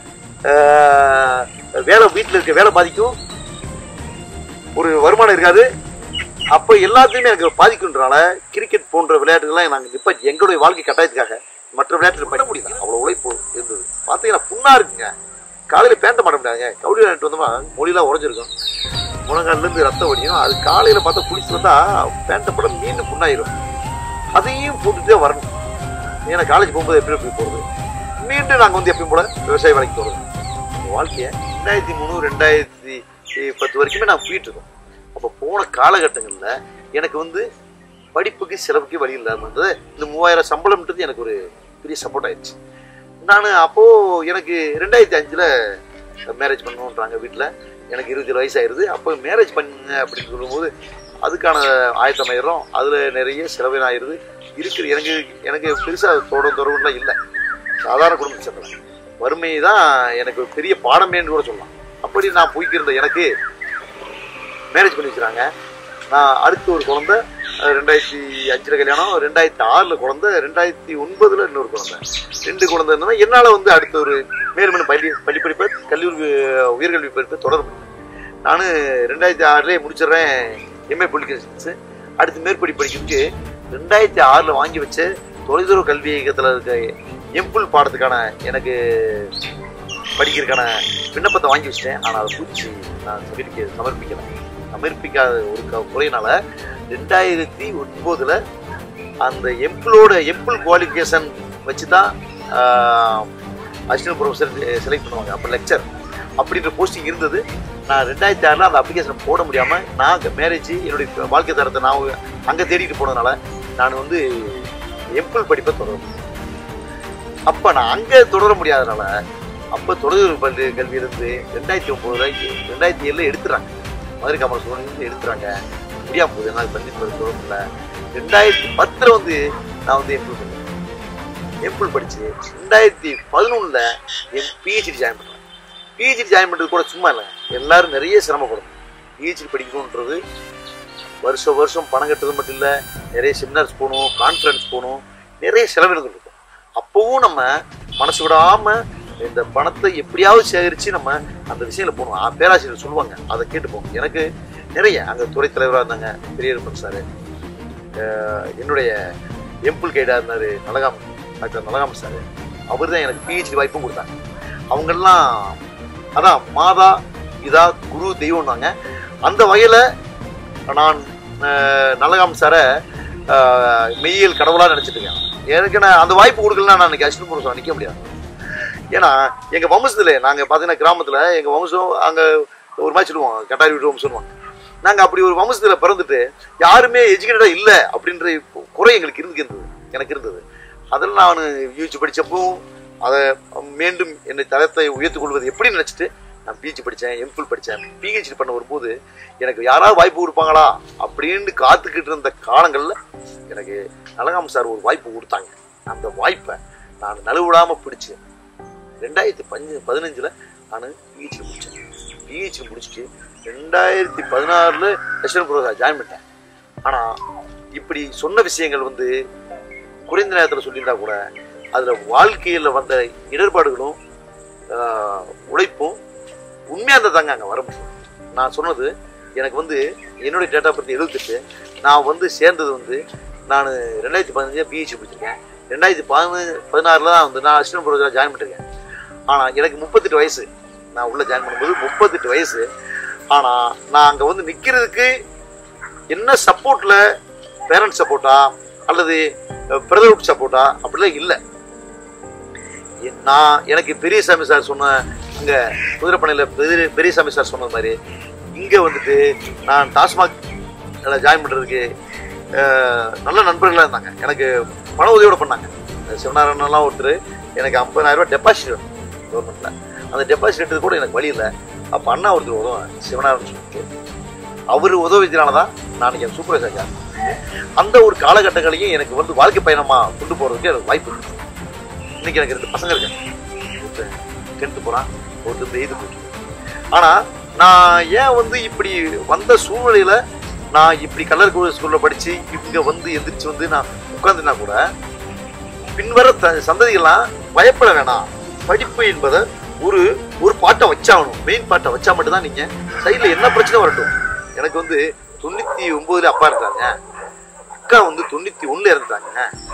ஆஹ் வேலை வீட்டில் இருக்க வேலை பாதிக்கும் ஒரு வருமானம் இருக்காது அப்போ எல்லாத்தையுமே எனக்கு பாதிக்குன்றனால கிரிக்கெட் போன்ற விளையாட்டுகள்லாம் நாங்கள் இப்போ எங்களுடைய வாழ்க்கை கட்டாயத்துக்காக மற்ற விளையாட்டுகள் பண்ண முடியல அவ்வளோ உழைப்பு இருந்தது பார்த்தீங்கன்னா புண்ணா இருக்குங்க காலையில் பேண்ட மாட்ட முடியாதுங்க கபடி விளையாட்டு வந்தோமா மொழியெல்லாம் உடஞ்சிருக்கும் முழங்கால்லேருந்து ரத்தம் வடியும் அது காலையில் பார்த்தா குளிச்சு வந்தா பேண்ட்டை போட மீண்டும் புண்ணாயிரும் அதையும் போட்டுட்டே வரணும் ஏன்னா காலேஜ் போகும்போது எப்படி எப்படி போகிறது மீண்டும் நாங்கள் வந்து எப்பயும் போல விவசாய வேலைக்கு போகிறது வாழ்க்கையை ரெண்டாயிரத்தி மூணு ரெண்டாயிரத்தி பத்து வரைக்குமே நான் போயிட்டு இருக்கோம் அப்போ போன காலகட்டங்களில் எனக்கு வந்து படிப்புக்கு செலவுக்கு வழி இல்லாமல் இருந்தது இந்த மூவாயிரம் சம்பளம்ன்றது எனக்கு ஒரு பெரிய சப்போர்ட் ஆயிடுச்சு நான் அப்போது எனக்கு ரெண்டாயிரத்தி அஞ்சில் மேரேஜ் பண்ணணுன்றாங்க வீட்டில் எனக்கு இருபத்தி ஏழு வயசு ஆயிருது அப்போ மேரேஜ் பண்ணுங்க அப்படின்னு சொல்லும்போது அதுக்கான ஆயத்தமாயிரும் அதில் நிறைய செலவு ஆயிருது இருக்கிற எனக்கு எனக்கு பெருசாக தொட தொடர்புலாம் இல்லை சாதாரண குடும்பத்தை சேர்ந்தேன் வறுமை தான் எனக்கு ஒரு பெரிய பாடமேன்னு கூட சொல்லலாம் அப்படி நான் போய்க்கிருந்த எனக்கு மேரேஜ் பண்ணி வச்சுறாங்க நான் அடுத்து ஒரு குழந்தை அஹ் ரெண்டாயிரத்தி அஞ்சில் கல்யாணம் ரெண்டாயிரத்தி ஆறில் குழந்தை ரெண்டாயிரத்தி ஒன்பதுல இன்னொரு குழந்தை ரெண்டு குழந்தை இருந்தனா என்னால் வந்து அடுத்த ஒரு மேலும் பள்ளி பள்ளி படிப்பை கல்லூரி உயர்கல்வி படிப்பை தொடர முடியல நான் ரெண்டாயிரத்தி ஆறுலேயே முடிச்சிடுறேன் எம்ஏ பொலிட்டிக்கல் சயின்ஸு அடுத்து மேற்படி படிக்கிறதுக்கு ரெண்டாயிரத்தி ஆறில் வாங்கி வச்ச தொலைதூர கல்வி இயக்கத்தில் இருக்க எம்பிள் பாடத்துக்கான எனக்கு படிக்கிறதுக்கான விண்ணப்பத்தை வாங்கி வச்சிட்டேன் ஆனால் அதை பூச்சி நான் சமர்ப்பிக்க சமர்ப்பிக்கல சமர்ப்பிக்காத ஒரு க- குறையினால ரெண்டாயிரத்தி ஒன்பதுல அந்த எம்பிளோட எம்பிள் குவாலிஃபிகேஷன் வச்சு தான் அசிஸ்டன்ட் ப்ரொஃபஸர் செலக்ட் பண்ணுவாங்க அப்போ லெக்சர் அப்படின்ற போஸ்டிங் இருந்தது நான் ரெண்டாயிரத்தி ஆறில் அந்த அப்ளிகேஷன் போட முடியாமல் நான் மேரேஜ் என்னுடைய வாழ்க்கை தரத்தை நான் அங்கே தேடிட்டு போனதுனால நான் வந்து எம்பிள் படிப்பை தொடரும் அப்போ நான் அங்கே தொடர முடியாதனால அப்போ தொடர் பள்ளி கல்வி இருந்து ரெண்டாயிரத்தி ஒம்போதுல ரெண்டாயிரத்தி ஏழில் எடுத்துறாங்க மதுரை காமராஜ் சோழன் எடுத்துறாங்க முடியாம போகுது என்னால் பள்ளி தொடர முடியல ரெண்டாயிரத்தி பத்தில் வந்து நான் வந்து எம்பிள் பண்ணேன் எம்பிள் படிச்சு ரெண்டாயிரத்தி பதினொன்றில் என் பிஹெச்டி ஜாயின் பண்ணேன் பிஹெச்டி ஜாயின் பண்ணுறது கூட சும்மா இல்லை எல்லாரும் நிறைய சிரமப்படும் பிஹெச்டி படிக்கணுன்றது வருஷம் வருஷம் பணம் கட்டுறது மட்டும் இல்லை நிறைய செமினார்ஸ் போகணும் கான்ஃபரன்ஸ் போகணும் நிறைய செலவினங்கள் இருக்கும் அப்போவும் நம்ம மனசு விடாம இந்த பணத்தை எப்படியாவது சேகரித்து நம்ம அந்த விஷயங்கள போகணும் ஆ, பேராசிரியர் சொல்லுவாங்க அதை கேட்டு போகணும் எனக்கு நிறைய அங்கே துறை தலைவராக இருந்தாங்க பெரியப்பன் சார் என்னுடைய எம்பிள் கைடாக இருந்தார் நலகாம் டாக்டர் நலகாம் சார் அவர் தான் எனக்கு பிஹெச்டி வாய்ப்பும் கொடுத்தாங்க அவங்கெல்லாம் அதான் மாதா இதா குரு தெய்வம்னாங்க அந்த வகையில் நான் அஹ், நலகாம் சாரை அஹ், மெய்யியல் கடவுளாக நினச்சிட்டு இருக்கேன் எனக்கு நான் அந்த வாய்ப்பு கொடுக்கலன்னா நான் இன்னைக்கு அஷ்டபுரம் சார் நிற்க முடியாது ஏன்னா எங்கள் வம்சத்தில் நாங்கள் பார்த்தீங்கன்னா கிராமத்தில் எங்கள் வம்சம் அங்கே ஒரு மாதிரி சொல்லுவோம் கட்டாரி வீட்டு வம்சம் சொல்லுவாங்க நாங்கள் அப்படி ஒரு வம்சத்தில் பிறந்துட்டு யாருமே எஜுகேட்டடாக இல்லை அப்படின்ற குறை எங்களுக்கு இருந்து இருந்தது எனக்கு இருந்தது அதில் நான் யூஜி படித்தப்போ அதை மீண்டும் என்னை தரத்தை உயர்த்திக் கொள்வது எப்படி நினச்சிட்டு நான் பிஜி படித்தேன் எம்ஃபில் படித்தேன் பிஹெச்டி பண்ண வரும்போது எனக்கு யாராவது வாய்ப்பு கொடுப்பாங்களா அப்படின்னு காத்துக்கிட்டு இருந்த காலங்களில் எனக்கு நலகாம் சார் ஒரு வாய்ப்பு கொடுத்தாங்க அந்த வாய்ப்பை நான் நழுவிடாமல் பிடிச்சு ரெண்டாயிரத்தி பஞ்சு பதினஞ்சில் நான் பிஹெச்டி முடித்தேன் பிஹெச்டி முடிச்சுட்டு ரெண்டாயிரத்தி பதினாறில் லட்சுமண புரோசா ஜாயின் பண்ணிட்டேன் ஆனால் இப்படி சொன்ன விஷயங்கள் வந்து குறைந்த நேரத்தில் சொல்லியிருந்தா கூட அதில் வாழ்க்கையில் வந்த இடர்பாடுகளும் ஆஹ், உழைப்பும் உண்மையாக இருந்தால் தாங்க அங்கே வர முடியும் நான் சொன்னது எனக்கு வந்து என்னுடைய டேட்டா பற்றி எழுபத்தெட்டு நான் வந்து சேர்ந்தது வந்து நான் ரெண்டாயிரத்தி பதினஞ்சு பிஹெச்டி முடிச்சிருக்கேன் ரெண்டாயிரத்தி பதினஞ்சு பதினாறில் தான் வந்து நான் அசிஸ்டன்ட் ப்ரொஃபஸராக ஜாயின் பண்ணிருக்கேன் ஆனால் எனக்கு முப்பத்தெட்டு வயசு நான் உள்ளே ஜாயின் பண்ணும்போது முப்பத்தெட்டு வயசு ஆனால் நான் அங்கே வந்து நிற்கிறதுக்கு என்ன சப்போர்ட்டில் பேரண்ட்ஸ் சப்போர்ட்டா அல்லது பிரதர்வுட் சப்போர்ட்டா அப்படிலாம் இல்லை நான் எனக்கு பெரியசாமி சார் சொன்ன இங்கே குதிரைப்பண்ணையில் பெரிய பெரியசாமி சார் சொன்ன மாதிரி இங்கே வந்துட்டு நான் டாஸ்மாக் ஜாயின் பண்ணுறதுக்கு நல்ல நண்பர்களாக இருந்தாங்க எனக்கு பண உதவியோட பண்ணாங்க சிவநாராயணன்லாம் ஒருத்தர் எனக்கு 50000 ரூபாய் டெபாசிட் வேணும் கவர்மெண்ட்டில் அந்த டெபாசிட் எடுத்தது கூட எனக்கு வழி இல்லை அப்போ அண்ணா ஒருத்தர் உதவும் சிவநாராயணன் சொல்லிட்டு அவர் உதவினால தான் நான் என் சூப்பர்வைசர் ஜாயின் பண்ணேன். அந்த ஒரு காலகட்டங்களையும் எனக்கு வந்து வாழ்க்கை பயணமாக கொண்டு போகிறதுக்கு எனக்கு வாய்ப்பு இருக்கு இன்னைக்கு எனக்கு ரெண்டு பசங்க இருக்காங்க ஒருத்தன் டென்த்து போகிறான் ஒருத்தர் எய்து போயிட்டு ஆனால் நான் ஏன் வந்து இப்படி வந்த சூழ்நிலையில நான் இப்படி கல்லர் ஸ்கூலில் படித்து இங்கே வந்து எந்திரிச்சு வந்து நான் உட்காந்துனா கூட பின்வர த சந்ததிகள்லாம் பயப்பட வேணாம் படிப்பு என்பதை ஒரு ஒரு பாட்டை வச்சாகணும் மெயின் பாட்டை வச்சா மட்டும்தான் நீங்கள் சைடில் என்ன பிரச்சனை வரட்டும் எனக்கு வந்து தொண்ணூற்றி ஒம்போதுல அப்பா இருந்தாங்க அக்கா வந்து தொண்ணூற்றி ஒன்றில் இருந்தாங்க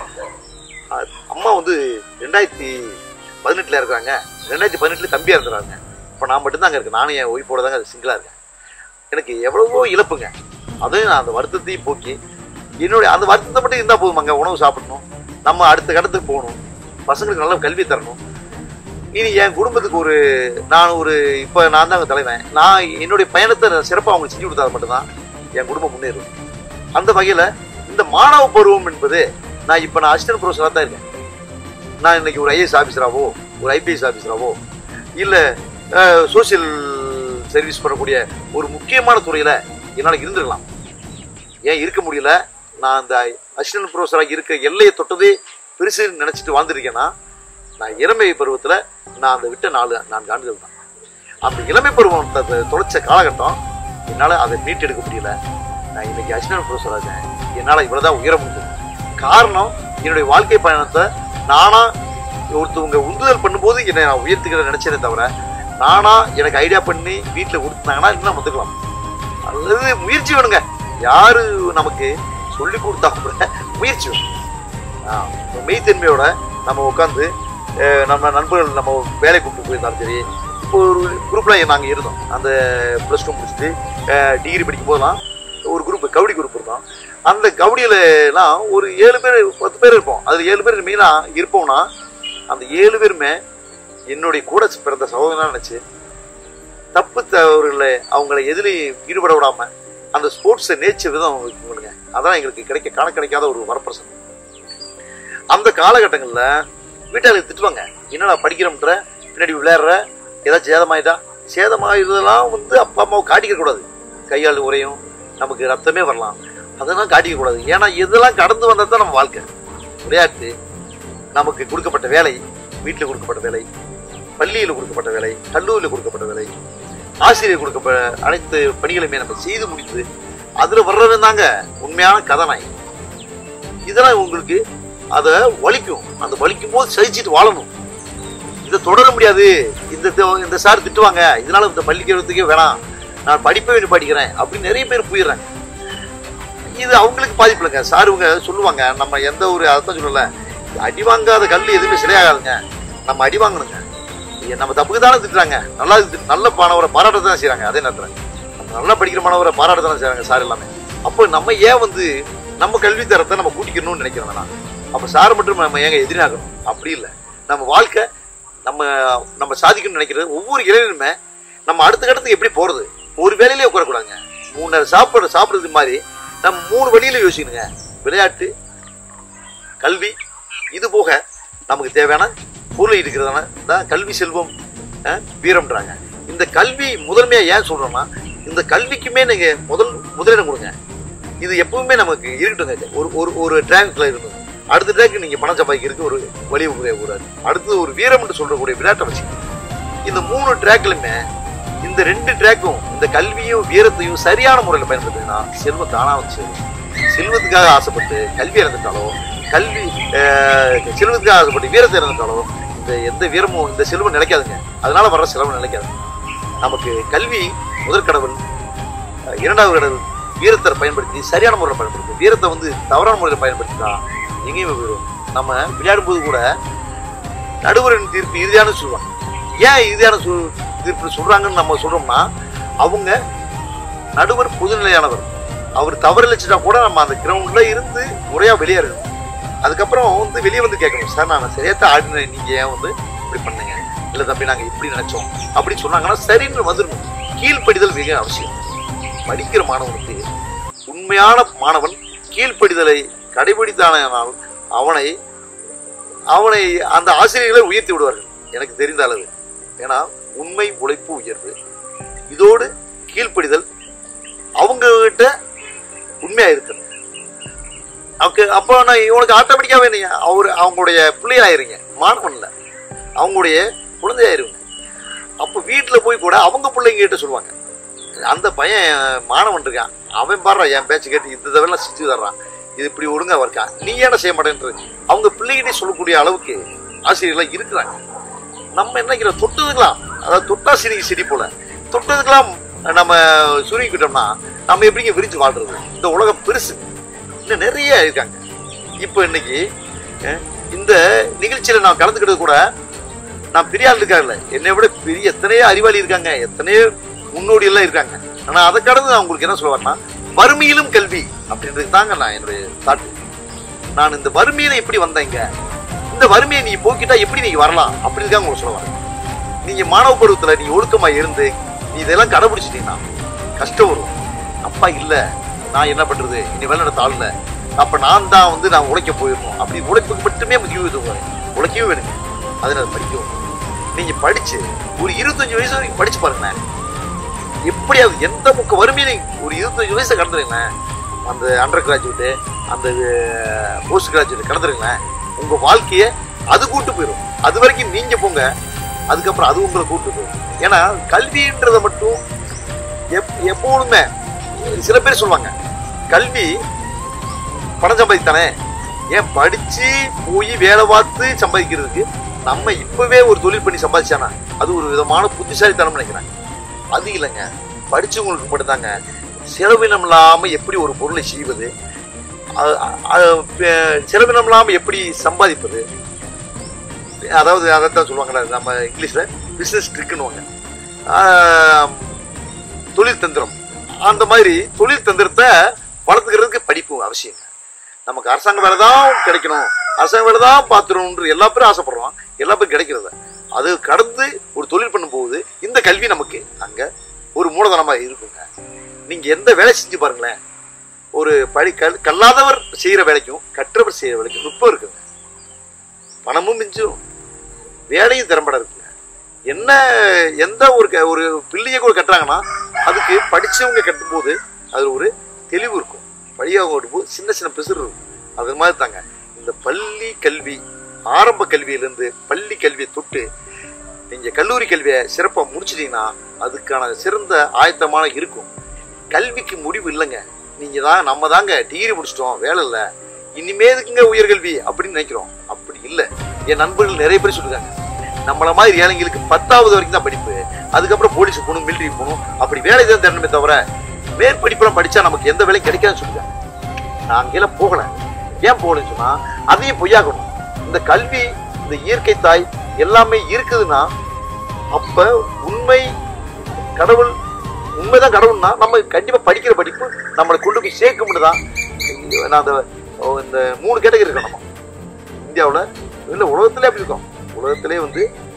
அஹ் அம்மா வந்து ரெண்டாயிரத்தி பதினெட்டில் இருக்கிறாங்க ரெண்டாயிரத்தி பதினெட்டுல தம்பியாக இருக்கிறாங்க இப்போ நான் மட்டும்தான் அங்கே இருக்கேன் நானும் என் ஒய்ஃபோட தாங்க சிங்கிளாக இருக்கேன் எனக்கு எவ்வளவோ இழப்புங்க அதையும் நான் அந்த வருத்தத்தையும் போக்கி என்னுடைய அந்த வருத்தத்தை மட்டும் இருந்தால் போதுமாங்க உணவு சாப்பிடணும் நம்ம அடுத்த கடத்துக்கு போகணும் பசங்களுக்கு நல்ல கல்வி தரணும் இனி என் குடும்பத்துக்கு ஒரு நான் ஒரு இப்போ நான் தான் தலைவன் நான் என்னுடைய பயணத்தை சிறப்பாக அவங்களுக்கு செஞ்சு கொடுத்தா மட்டும்தான் என் குடும்பம் முன்னேறும் அந்த வகையில் இந்த மாணவ பருவம் என்பது நான் இப்போ நான் அசிஸ்டன்ட் ப்ரொஃபஸராக தான் இருக்கேன் நான் இன்னைக்கு ஒரு ஐஏஎஸ் ஆஃபீஸராவோ ஒரு ஐபிஎஸ் ஆஃபீஸராவோ இல்லை சோஷியல் சர்வீஸ் பண்ணக்கூடிய ஒரு முக்கியமான துறையில் என்னால் இருந்திருக்கலாம் ஏன் இருக்க முடியல நான் அந்த அசிஸ்டன்ட் ப்ரொஃபஸராக இருக்க எல்லையை தொட்டதே பெருசுன்னு நினச்சிட்டு வாழ்ந்துருக்கேன்னா நான் இளமை பருவத்தில் நான் அந்த விட்ட நாலு நான்கு ஆண்டுகள் தான் அந்த இளமை பருவம் த- த- தொலைச்ச காலகட்டம் என்னால் அதை மீட்டெடுக்க முடியல நான் இன்னைக்கு அசிஸ்டன்ட் ப்ரொஃபஸராக இருக்கேன் என்னால் இவ்வளோதான் உயர முடியும் காரணம் என்னுடைய வாழ்க்கை பயணத்தை நானா ஒருத்தவங்க உந்துதல் பண்ணும்போது என்னை நான் உயர்த்துக்கிற நினைச்சேனே தவிர நானா எனக்கு ஐடியா பண்ணி வீட்டில் கொடுத்தாங்கன்னா இன்னும் வந்துக்கலாம் அல்லது முயற்சி வேணுங்க யாரு நமக்கு சொல்லி கொடுத்தா கூட முயற்சி வேணும் ஆ, மெய்த்தன்மையோட நம்ம உட்காந்து நம்ம நண்பர்கள் நம்ம வேலை கூப்பிட்டு போயிருந்தாலும் சரி இப்போ ஒரு குரூப்பில் நாங்கள் இருந்தோம் அந்த ப்ளஸ் டூ முடிச்சுட்டு டிகிரி படிக்கும் போதெல்லாம் ஒரு குரூப் கபடி குரூப் இருந்தோம் அந்த கபடியில எல்லாம் ஒரு ஏழு பேர் பத்து பேர் இருப்போம் அதில் ஏழு பேர் மெயினாக இருப்போம்னா அந்த ஏழு பேருமே என்னுடைய கூட பிறந்த சகோதரனா நினச்சி தப்பு தவறுகளை அவங்கள எதுலையும் ஈடுபட விடாம அந்த ஸ்போர்ட்ஸை நேச்ச விதம் இருக்குங்க அதான் எங்களுக்கு கிடைக்க காண கிடைக்காத ஒரு வரப்பிரசனம் அந்த காலகட்டங்கள்ல வீட்டாளுக்கு திட்டுவாங்க என்னடா படிக்கிறோம்ன்ற பின்னாடி விளையாடுற ஏதாவது சேதமாயிட்டா சேதமாயிதெல்லாம் வந்து அப்பா அம்மாவை காட்டிக்க கூடாது கையால் உரையும் நமக்கு ரத்தமே வரலாம் அதெல்லாம் காட்டிக்க கூடாது ஏன்னா இதெல்லாம் கடந்து வந்தா தான் நம்ம வாழ்க்கை விளையாட்டு நமக்கு கொடுக்கப்பட்ட வேலை வீட்டில் கொடுக்கப்பட்ட வேலை பள்ளியில் கொடுக்கப்பட்ட வேலை கல்லூரியில் கொடுக்கப்பட்ட வேலை ஆசிரியர் கொடுக்கப்பட்ட அனைத்து பணிகளுமே நம்ம செய்து முடித்து அதுல வர்றவன் தாங்க உண்மையான கதாநாயகி இதெல்லாம் உங்களுக்கு அதை வலிக்கும் அந்த வலிக்கும் போது சகிச்சுட்டு வாழணும் இதை தொடர முடியாது இந்த தி- இந்த சார் திட்டுவாங்க இதனால இந்த பள்ளிக்கிறதுக்கே வேணாம் நான் படிப்பே வேண்டி படிக்கிறேன் அப்படின்னு நிறைய பேர் போயிடுறாங்க இது அவங்களுக்கு பாதிப்பு இல்லைங்க சார் இவங்க சொல்லுவாங்க நம்ம எந்த ஒரு அர்த்தம் சொல்லல அடி வாங்காத கல் எதுவுமே சரியாகாதுங்க நம்ம அடி வாங்கணுங்க ஐயா, நம்ம தப்புக்கு தானே திட்டுறாங்க நல்லா திட்டு- நல்ல மாணவரை பாராட்ட தான் செய்றாங்க அதே நேரத்தில் நம்ம நல்லா படிக்கிற மாணவரை பாராட்ட தானே செய்றாங்க சார் எல்லாமே அப்போ நம்ம ஏன் வந்து நம்ம கல்வி தரத்தை நம்ம கூட்டிக்கணும்னு நினைக்கிறேன் நான் அப்போ சார் மட்டும் நம்ம ஏங்க எதிராகணும் அப்படி இல்லை நம்ம வாழ்க்கை நம்ம நம்ம சாதிக்கணும்னு நினைக்கிறது ஒவ்வொரு இளைஞனுமே நம்ம அடுத்த கட்டத்துக்கு எப்படி போறது ஒரு வேலையிலே உட்காரக்கூடாதுங்க மூணு நேரம் சாப்பிட சாப்பிடுறது மாதிரி நம்ம மூணு வழியில யோசிக்கணுங்க விளையாட்டு கல்வி இது போக நமக்கு தேவையான பொருள் இருக்கிறதான தான் கல்வி செல்வம் அஹ், வீரம்ன்றாங்க இந்த கல்வி முதன்மையா ஏன் சொல்றோம்னா இந்த கல்விக்குமே நீங்க முதல் முதலிடம் கொடுங்க இது எப்பவுமே நமக்கு இருக்கட்டுங்க ஒரு ஒரு ஒரு ட்ராக்ல இருந்தது அடுத்த ட்ராக் நீங்க பணம் சம்பாதிக்கிறதுக்கு ஒரு வழி கூடாது அடுத்தது ஒரு வீரம் என்று சொல்றக்கூடிய விளையாட்டை வச்சு இந்த மூணு ட்ராக்லுமே இந்த ரெண்டு ட்ராக்கும் இந்த கல்வியும் வீரத்தையும் சரியான முறையில் பயன்படுத்தினா செல்வம் தானா வந்து சேரும் செல்வத்துக்காக ஆசைப்பட்டு கல்வி இறந்துட்டாலோ கல்வி அஹ், செல்வத்துக்காக ஆசைப்பட்டு வீரத்தை இறந்துட்டாலோ இந்த எந்த வீரமும் இந்த செல்வம் நிலைக்காதுங்க அதனால வர்ற செலவு நிலைக்காது நமக்கு கல்வி முதற் கடவுள் அஹ், இரண்டாவது கடவுள் வீரத்தை பயன்படுத்தி சரியான முறையில் பயன்படுத்தி வீரத்தை வந்து தவறான முறையில் பயன்படுத்தினா எங்கேயுமே போயிடும் நம்ம விளையாடும் போது கூட நடுவரின் தீர்ப்பு இறுதியான சொல்லுவாங்க ஏன் இறுதியான சொல் தீர்ப்பு சொல்றாங்கன்னு நம்ம சொல்றோம்னா அவங்க நடுவர் பொதுநிலையானவர் அவர் தவறிழைச்சிட்டா கூட நம்ம அந்த கிரவுண்ட்ல இருந்து முறையா வெளியேறணும் அதுக்கப்புறம் வந்து வெளியே வந்து கேட்கணும் சார் நான் சரியாத்த ஆடினேன் நீங்க ஏன் வந்து இப்படி பண்ணீங்க இல்ல தம்பி நாங்க இப்படி நினைச்சோம் அப்படி சொன்னாங்கன்னா சரின்னு வந்துடணும் கீழ்ப்படிதல் மிக அவசியம் படிக்கிற மாணவனுக்கு உண்மையான மாணவன் கீழ்ப்படிதலை கடைபிடித்தானால் அவனை அவனை அந்த ஆசிரியர்களை உயர்த்தி விடுவார்கள் எனக்கு தெரிந்த அளவு ஏன்னா உண்மை உழைப்பு உயர்வு இதோடு கீழ்ப்படிதல் அவங்க கிட்ட உண்மையா இருக்கிறது அவக்கு அப்போ நான் இவனுக்கு ஆட்டோமேட்டிக்காவே நீங்க அவர் அவங்களுடைய பிள்ளையாயிருங்க மாணவன்ல அவங்களுடைய குழந்தையாயிருங்க அப்போ வீட்டுல போய் கூட அவங்க பிள்ளைங்க கிட்ட சொல்லுவாங்க அந்த பையன் மாணவன் இருக்கான் அவன் பாடுறான் என் பேச்சு கேட்டு இந்த தடவை சிச்சு தர்றான் இது இப்படி ஒழுங்கா இருக்கான் நீ ஏன செய்ய மாட்டேன்றது அவங்க பிள்ளைகிட்டே சொல்லக்கூடிய அளவுக்கு ஆசிரியர்கள்லாம் இருக்கிறாங்க நம்ம என்ன நினைக்கிறோம் தொட்டதுக்கெல்லாம் அதாவது தொட்டா சிரிக்கு சிரி போல தொட்டதுக்கெல்லாம் நம்ம சுருங்கிக்கிட்டோம்னா நம்ம எப்படிங்க விரிஞ்சு வாழ்றது இந்த உலகம் பெருசு இன்னும் நிறைய இருக்காங்க இப்போ இன்னைக்கு அஹ், இந்த நிகழ்ச்சியில நான் கலந்துக்கிட்டது கூட நான் பெரிய ஆள் இருக்காங்கல்ல என்னை விட பெரிய எத்தனையோ அறிவாளி இருக்காங்க எத்தனையோ முன்னோடி எல்லாம் இருக்காங்க ஆனா அதை கடந்து நான் உங்களுக்கு என்ன சொல்ல வரேன்னா வறுமையிலும் கல்வி அப்படின்றது தாங்க நான் என்னுடைய தாட்டு நான் இந்த வறுமையில எப்படி வந்தேங்க இந்த வறுமையை நீ போக்கிட்டா எப்படி நீங்க வரலாம் அப்படின்னு தான் உங்களுக்கு சொல்ல வரேன் நீங்க மாணவ பருவத்துல நீ ஒழுக்கமா இருந்து நீ இதெல்லாம் கடைபிடிச்சிட்டீங்கன்னா கஷ்டம் வரும் அப்பா இல்ல நான் என்ன பண்றது இனி வேலை நடத்த ஆள் இல்ல அப்ப நான் தான் வந்து நான் உழைக்க போயிடணும் அப்படி உழைப்புக்கு மட்டுமே முக்கியத்துவம் உழைக்கவும் வேணுங்க அதனால படிக்கவும் நீங்க படிச்சு ஒரு இருபத்தஞ்சு வயசு வரைக்கும் படிச்சு பாருங்க எப்படியாவது எந்த முக்க வறுமையிலையும் ஒரு இருபத்தஞ்சு வயசை கடந்துருங்களேன் அந்த அண்டர் கிராஜுவேட்டு அந்த போஸ்ட் கிராஜுவேட் கடந்துருங்களேன் உங்க வாழ்க்கைய அது கூட்டு போயிடும் அது வரைக்கும் நீங்க போங்க அதுக்கப்புறம் அது உங்களை கூட்டு போயிடும் ஏன்னா கல்வின்றத மட்டும் எப் எப்போதுமே சில பேர் சொல்லுவாங்க கல்வி பணம் சம்பாதித்தானே ஏன் படிச்சு போய் வேலை பார்த்து சம்பாதிக்கிறதுக்கு நம்ம இப்பவே ஒரு தொழில் பண்ணி சம்பாதிச்சானா அது ஒரு விதமான புத்திசாலித்தனம் நினைக்கிறேன் அது இல்லைங்க படிச்சவங்களுக்கு மட்டும்தாங்க செலவினம் இல்லாம எப்படி ஒரு பொருளை செய்வது அ- அ- ப- செலவினம் இல்லாம எப்படி சம்பாதிப்பது அதாவது அதைத்தான் சொல்லுவாங்கல்ல நம்ம இங்கிலீஷ்ல பிசினஸ் ட்ரிக்குன்னுவாங்க தொழில் தந்திரம் அந்த மாதிரி தொழில் தந்திரத்தை வளர்த்துக்கிறதுக்கு படிப்பு அவசியம் நமக்கு அரசாங்க வேலை தான் கிடைக்கணும் அரசாங்க வேலை தான் பார்த்துருன்ற எல்லா பேரும் ஆசைப்படுறோம் எல்லா பேரும் கிடைக்கிறது அது கடந்து ஒரு தொழில் பண்ணும்போது இந்த இந்த கல்வி நமக்கு அங்க ஒரு மூலதனமா இருக்குங்க நீங்க எந்த வேலை செஞ்சு பாருங்களேன் ஒரு படி கல் கல்லாதவர் செய்யற வேலைக்கும் கற்றவர் செய்யற வேலைக்கும் நுட்பம் இருக்குங்க பணமும் மிஞ்சும் வேலையும் திறம்பட இருக்குங்க என்ன எந்த ஒரு க- ஒரு பில்டிங்கை கூட கட்டுறாங்கன்னா அதுக்கு படிச்சவங்க கட்டும்போது அது ஒரு தெளிவு இருக்கும் படியவங்க கட்டும்போது சின்ன சின்ன பிசுறு இருக்கும் அது மாதிரி தாங்க இந்த பள்ளி கல்வி ஆரம்ப கல்வியிலேருந்து பள்ளி கல்வியை தொட்டு நீங்க கல்லூரி கல்வியை சிறப்பா முடிச்சிட்டீங்கன்னா அதுக்கான சிறந்த ஆயத்தமான இருக்கும் கல்விக்கு முடிவு இல்லைங்க நீங்க தான் நம்ம தாங்க டிகிரி முடிச்சிட்டோம் வேலை இல்லை இனிமே எதுக்குங்க உயர்கல்வி அப்படின்னு நினைக்கிறோம் அப்படி இல்லை என் நண்பர்கள் நிறைய பேர் சொல்லுறாங்க நம்மள மாதிரி ஏழைங்களுக்கு பத்தாவது வரைக்கும் தான் படிப்பு அதுக்கப்புறம் போலீஸ் போகணும் மிலிட்டரி போகணும் அப்படி வேலை தான் தரணுமே தவிர மேற்படிப்பெல்லாம் படிச்சா நமக்கு எந்த வேலையும் கிடைக்காதுன்னு சொல்லுங்க நான் அங்கெல்லாம் போகல ஏன் போகலன்னு சொன்னா அதையும் பொய்யாக்கணும் இந்த கல்வி இந்த இயற்கை தாய் எல்லாமே இருக்குதுன்னா அப்ப உண்மை கடவுள் உண்மைதான் கடவுள்னா நம்ம கண்டிப்பா படிக்கிற படிப்பு நம்மளை கொண்டு போய் சேர்க்க முடியுதான் நான் அந்த ஓ, இந்த மூணு கேட்டகரி இருக்கோம் நம்ம இந்தியாவுல இல்ல உலகத்திலே அப்படி இருக்கோம் உலகத்திலே வந்து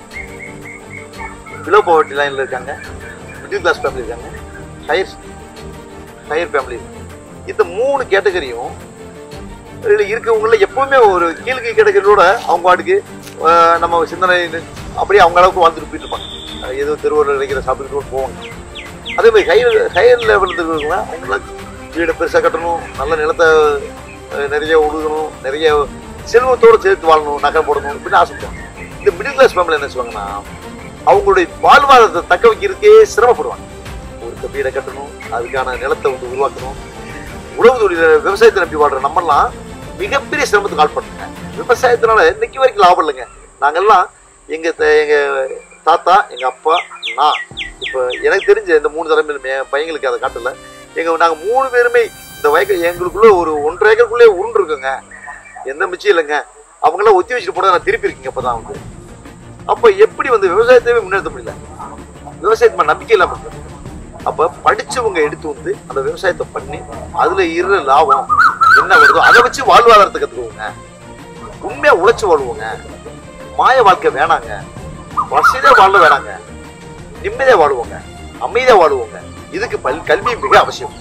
பிலோ பவர்ட்டி லைன்ல இருக்காங்க மிடில் கிளாஸ் ஃபேமிலி இருக்காங்க ஹையர் ஹையர் ஃபேமிலி இந்த மூணு கேட்டகரியும் இதுல இருக்கவங்கள எப்பவுமே ஒரு கீழ்கை கேட்டகரியோட அவங்க பாட்டுக்கு ஆஹ், நம்ம சிந்தனை அப்படியே அவங்க அளவுக்கு வாழ்ந்துட்டு போயிட்டு இருப்பாங்க அஹ் ஏதோ தெருவில் கிடைக்கிற சாப்பிட்டுட்டு போவாங்க அதே மாதிரி ஹையர் ஹையர் லெவலில் இருக்கிறவங்க அவங்களாம் வீடை பெருசாக கட்டணும் நல்ல நிலத்தை அஹ், நிறைய உழுகணும் நிறைய செல்வத்தோடு சேர்த்து வாழணும் நகை போடணும் இப்படின்னு ஆசைப்படுவாங்க இந்த மிடில் கிளாஸ் ஃபேமிலி என்ன செய்வாங்கன்னா அவங்களுடைய வாழ்வாதாரத்தை தக்க வைக்கிறதுக்கே சிரமப்படுவாங்க ஒரு வீடை கட்டணும் அதுக்கான நிலத்தை வந்து உருவாக்கணும் உழவு தொழில விவசாயத்தை நம்பி வாழ்ற நம்மெல்லாம் மிகப்பெரிய சிரமத்துக்கு ஆட்படுங்க விவசாயத்தினால இன்னைக்கு வரைக்கும் லாபம் இல்லைங்க நாங்கெல்லாம் எங்க த- எங்க தாத்தா எங்க அப்பா நான் இப்போ எனக்கு தெரிஞ்ச இந்த மூணு தலைமையிலுமே என் பையங்களுக்கு அதை காட்டல எங்க நாங்க மூணு பேருமே இந்த வயக்க எங்களுக்குள்ள ஒரு ஒன்றரை ஏக்கருக்குள்ளே உருண்டு இருக்குங்க எந்த மிச்சம் இல்லைங்க அவங்களாம் ஒத்தி வச்சுட்டு போட நான் திருப்பி இருக்கீங்க அப்பதான் வந்து அப்ப எப்படி வந்து விவசாயத்தையே முன்னேற்ற முடியல விவசாயத்து மேல நம்பிக்கை இல்லாம இருக்கு அப்ப படிச்சவங்க எடுத்து வந்து அந்த விவசாயத்தை பண்ணி அதுல இருற லாபம் என்ன வருதோ அதை வச்சு வாழ்வாதாரத்தை கத்துக்குவோங்க உண்மையா உழைச்சு வாழ்வோங்க மாய வாழ்க்கை வேணாங்க வசதியா வாழ வேணாங்க நிம்மதியா வாழுவோங்க அமைதியா வாழுவோங்க இதுக்கு பல் கல்வி மிக அவசியம்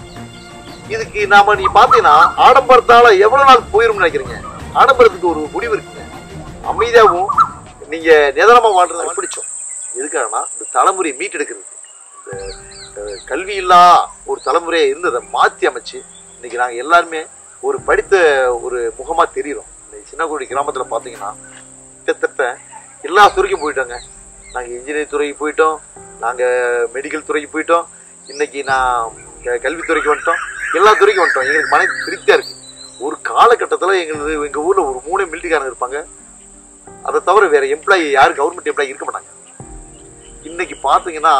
இதுக்கு நாம நீ பாத்தீங்கன்னா ஆடம்பரத்தால எவ்வளவு நாள் போயிரும் நினைக்கிறீங்க ஆடம்பரத்துக்கு ஒரு முடிவு இருக்குங்க அமைதியாவும் நீங்க நிதானமா வாழ்றத பிடிச்சோம் எதுக்காகனா இந்த தலைமுறையை மீட்டெடுக்கிறது இந்த அஹ், கல்வி இல்லா ஒரு தலைமுறையை இருந்ததை மாத்தி அமைச்சு இன்னைக்கு நாங்க எல்லாருமே ஒரு படித்த ஒரு முகமா தெரியுறோம் இந்த சின்னக்குடி கிராமத்துல பாத்தீங்கன்னா கிட்டத்தட்ட எல்லா துறைக்கும் போயிட்டோங்க நாங்க இன்ஜினியரிங் துறைக்கு போயிட்டோம் நாங்க மெடிக்கல் துறைக்கு போயிட்டோம் இன்னைக்கு நான் க- கல்வித்துறைக்கு வந்துட்டோம் எல்லா துறைக்கும் வந்துட்டோம் எங்களுக்கு மன திருப்தியா இருக்கு ஒரு காலகட்டத்துல எங்களுக்கு எங்க ஊர்ல ஒரு மூணு மிலிட்டரிக்காரங்க இருப்பாங்க அதை தவிர வேற எம்ப்ளாயி யாரும் கவர்மெண்ட் எம்ப்ளாயி இருக்க மாட்டாங்க இன்னைக்கு பாத்தீங்கன்னா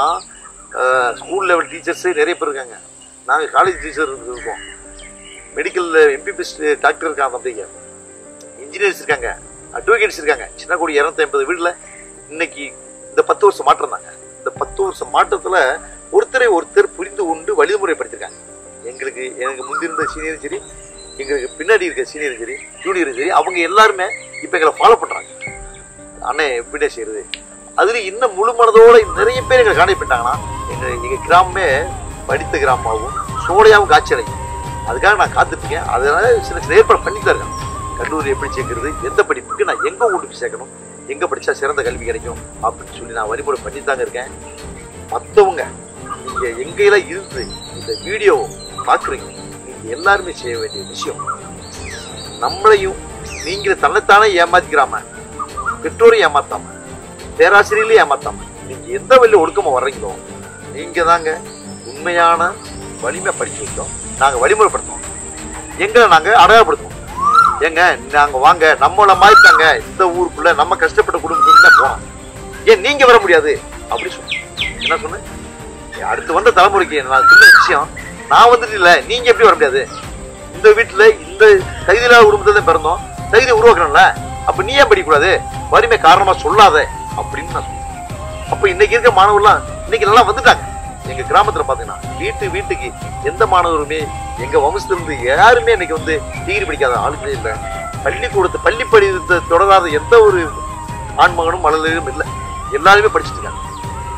ஸ்கூல் லெவல் டீச்சர்ஸே நிறைய பேர் இருக்காங்க நாங்க காலேஜ் டீச்சர் இருக்கோம் மெடிக்கல் எம்பிபிஎஸ் டாக்டர் இருக்காங்க தம்பிங்க இன்ஜினியர்ஸ் இருக்காங்க அட்வொகேட்ஸ் இருக்காங்க சின்ன கோடி இரநூத்தி ஐம்பது வீடுல இன்னைக்கு இந்த பத்து வருஷம் மாற்றம் தாங்க இந்த பத்து வருஷம் மாற்றத்துல ஒருத்தரை ஒருத்தர் புரிந்து கொண்டு வழிமுறைப்படுத்திருக்காங்க எங்களுக்கு எனக்கு முந்திருந்த சீனியரும் சரி எங்களுக்கு பின்னாடி இருக்க சீனியரும் சரி ஜூனியரும் சரி அவங்க எல்லாருமே இப்ப எங்களை ஃபாலோ பண்றாங்க அண்ணே எப்படியே செய்யறது அதுல இன்னும் முழு மனதோட நிறைய பேர் எங்களை காணி பண்ணிட்டாங்கன்னா எங்க எங்க கிராமமே படித்த கிராமமாகவும் சோடையாகவும் காட்சி அடையும் அதுக்காக நான் காத்துட்டு இருக்கேன் அதனால சில சில ஏற்பாடு பண்ணிட்டு தான் இருக்கேன் கல்லூரி எப்படி சேர்க்கறது எந்த படிப்புக்கு நான் எங்க கொண்டு போய் சேர்க்கணும் எங்க படிச்சா சிறந்த கல்வி கிடைக்கும் அப்படின்னு சொல்லி நான் வழிமுறை பண்ணி தாங்க இருக்கேன் மத்தவங்க நீங்க எங்கெல்லாம் இருந்து இந்த வீடியோ பாக்குறீங்க நீங்க எல்லாருமே செய்ய வேண்டிய விஷயம் நம்மளையும் நீங்க தன்னைத்தானே ஏமாத்திக்கிறாம பெற்றோரையும் ஏமாத்தாம பேராசிரியர்களையும் ஏமாத்தாம நீங்க எந்த வழியில ஒழுக்கமா வர்றீங்களோ நீங்க தாங்க உண்மையான வலிமை படிச்சு வச்சோம் நாங்க வழிமுறைப்படுத்துவோம் எங்களை நாங்க அடையாளப்படுத்துவோம் ஏங்க நாங்க வாங்க நம்மள மாதிரி தாங்க இந்த ஊருக்குள்ள நம்ம கஷ்டப்பட்ட குடும்பத்துக்கு தான் போனோம் ஏன் நீங்க வர முடியாது அப்படி சொன்னேன் என்ன சொன்னேன் அடுத்து வந்த தலைமுறைக்கு நான் சொன்ன விஷயம் நான் வந்துட்டு இல்ல நீங்க எப்படி வர முடியாது இந்த வீட்டுல இந்த தகுதியில்லாத குடும்பத்துல தான் பிறந்தோம் தகுதி உருவாக்கணும்ல அப்ப நீ ஏன் படிக்கக்கூடாது வறுமை காரணமா சொல்லாத அப்படின்னு நான் சொன்னேன் அப்ப இன்னைக்கு இருக்க மாணவர்லாம் இன்னைக்கு நல்லா வந்துட்டாங்க எங்க கிராமத்துல பாத்தீங்கன்னா வீட்டு வீட்டுக்கு எந்த மாணவருமே எங்க வம்சத்துல இருந்து யாருமே இன்னைக்கு வந்து டிகிரி படிக்காத ஆளுங்களே இல்ல பள்ளிக்கூடத்து பள்ளி படித்த தொடராத எந்த ஒரு ஆண்மகனும் மழலையும் இல்லை எல்லாருமே படிச்சுட்டு இருக்காங்க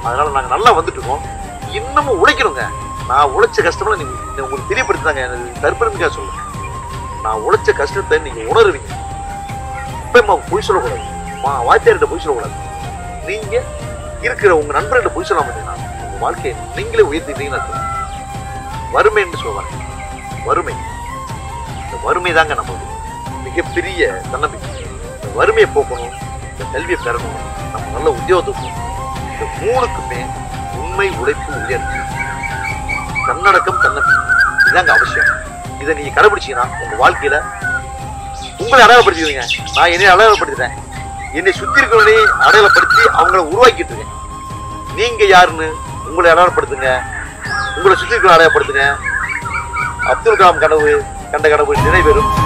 அதனால நாங்க நல்லா வந்துட்டு இருக்கோம் இன்னமும் உழைக்கணுங்க நான் உழைச்ச கஷ்டம்லாம் நீங்க நீங்க உங்களுக்கு தெரியப்படுத்தாங்க எனக்கு தற்பெருமைக்காக சொல்லுங்க நான் உழைச்ச கஷ்டத்தை நீங்க உணருவீங்க எப்பயுமா பொய் சொல்லக்கூடாது மா வாத்தியார்கிட்ட பொய் சொல்லக்கூடாது நீங்க இருக்கிற உங்க நண்பர்கிட்ட பொய் சொல்லாம இருந்தீங்கன்னா உங்க வாழ்க்கையை நீங்களே உயர்த்திட்டீங்கன்னு அர்த்தம். வறுமை என்று சொல்லுவாங்க வறுமை இந்த வறுமை தாங்க நமக்கு மிகப்பெரிய தன்னம்பிக்கை இந்த வறுமையை போக்கணும் இந்த கல்வியை பெறணும் நம்ம நல்ல உத்தியோகத்துக்கு போகணும். இந்த மூணுக்குமே உண்மை உழைப்பு உயர்வு தன்னடக்கம் தன்னம்பிக்கை இதாங்க அவசியம் இதை நீங்க கடைபிடிச்சீங்கன்னா உங்க வாழ்க்கையில உங்களை அடையாளப்படுத்திடுவீங்க நான் என்னை அடையாளப்படுத்திட்டேன் என்னை சுத்தி இருக்கிறவனே அடையாளப்படுத்தி அவங்கள உருவாக்கிட்டு இருக்கேன் நீங்க யாருன்னு உங்களை அடையாளப்படுத்துங்க உங்களை சுத்தி இருக்கிற அடையாளப்படுத்துங்க அப்துல் கலாம் கனவு கண்ட கனவு நிறைவேறும்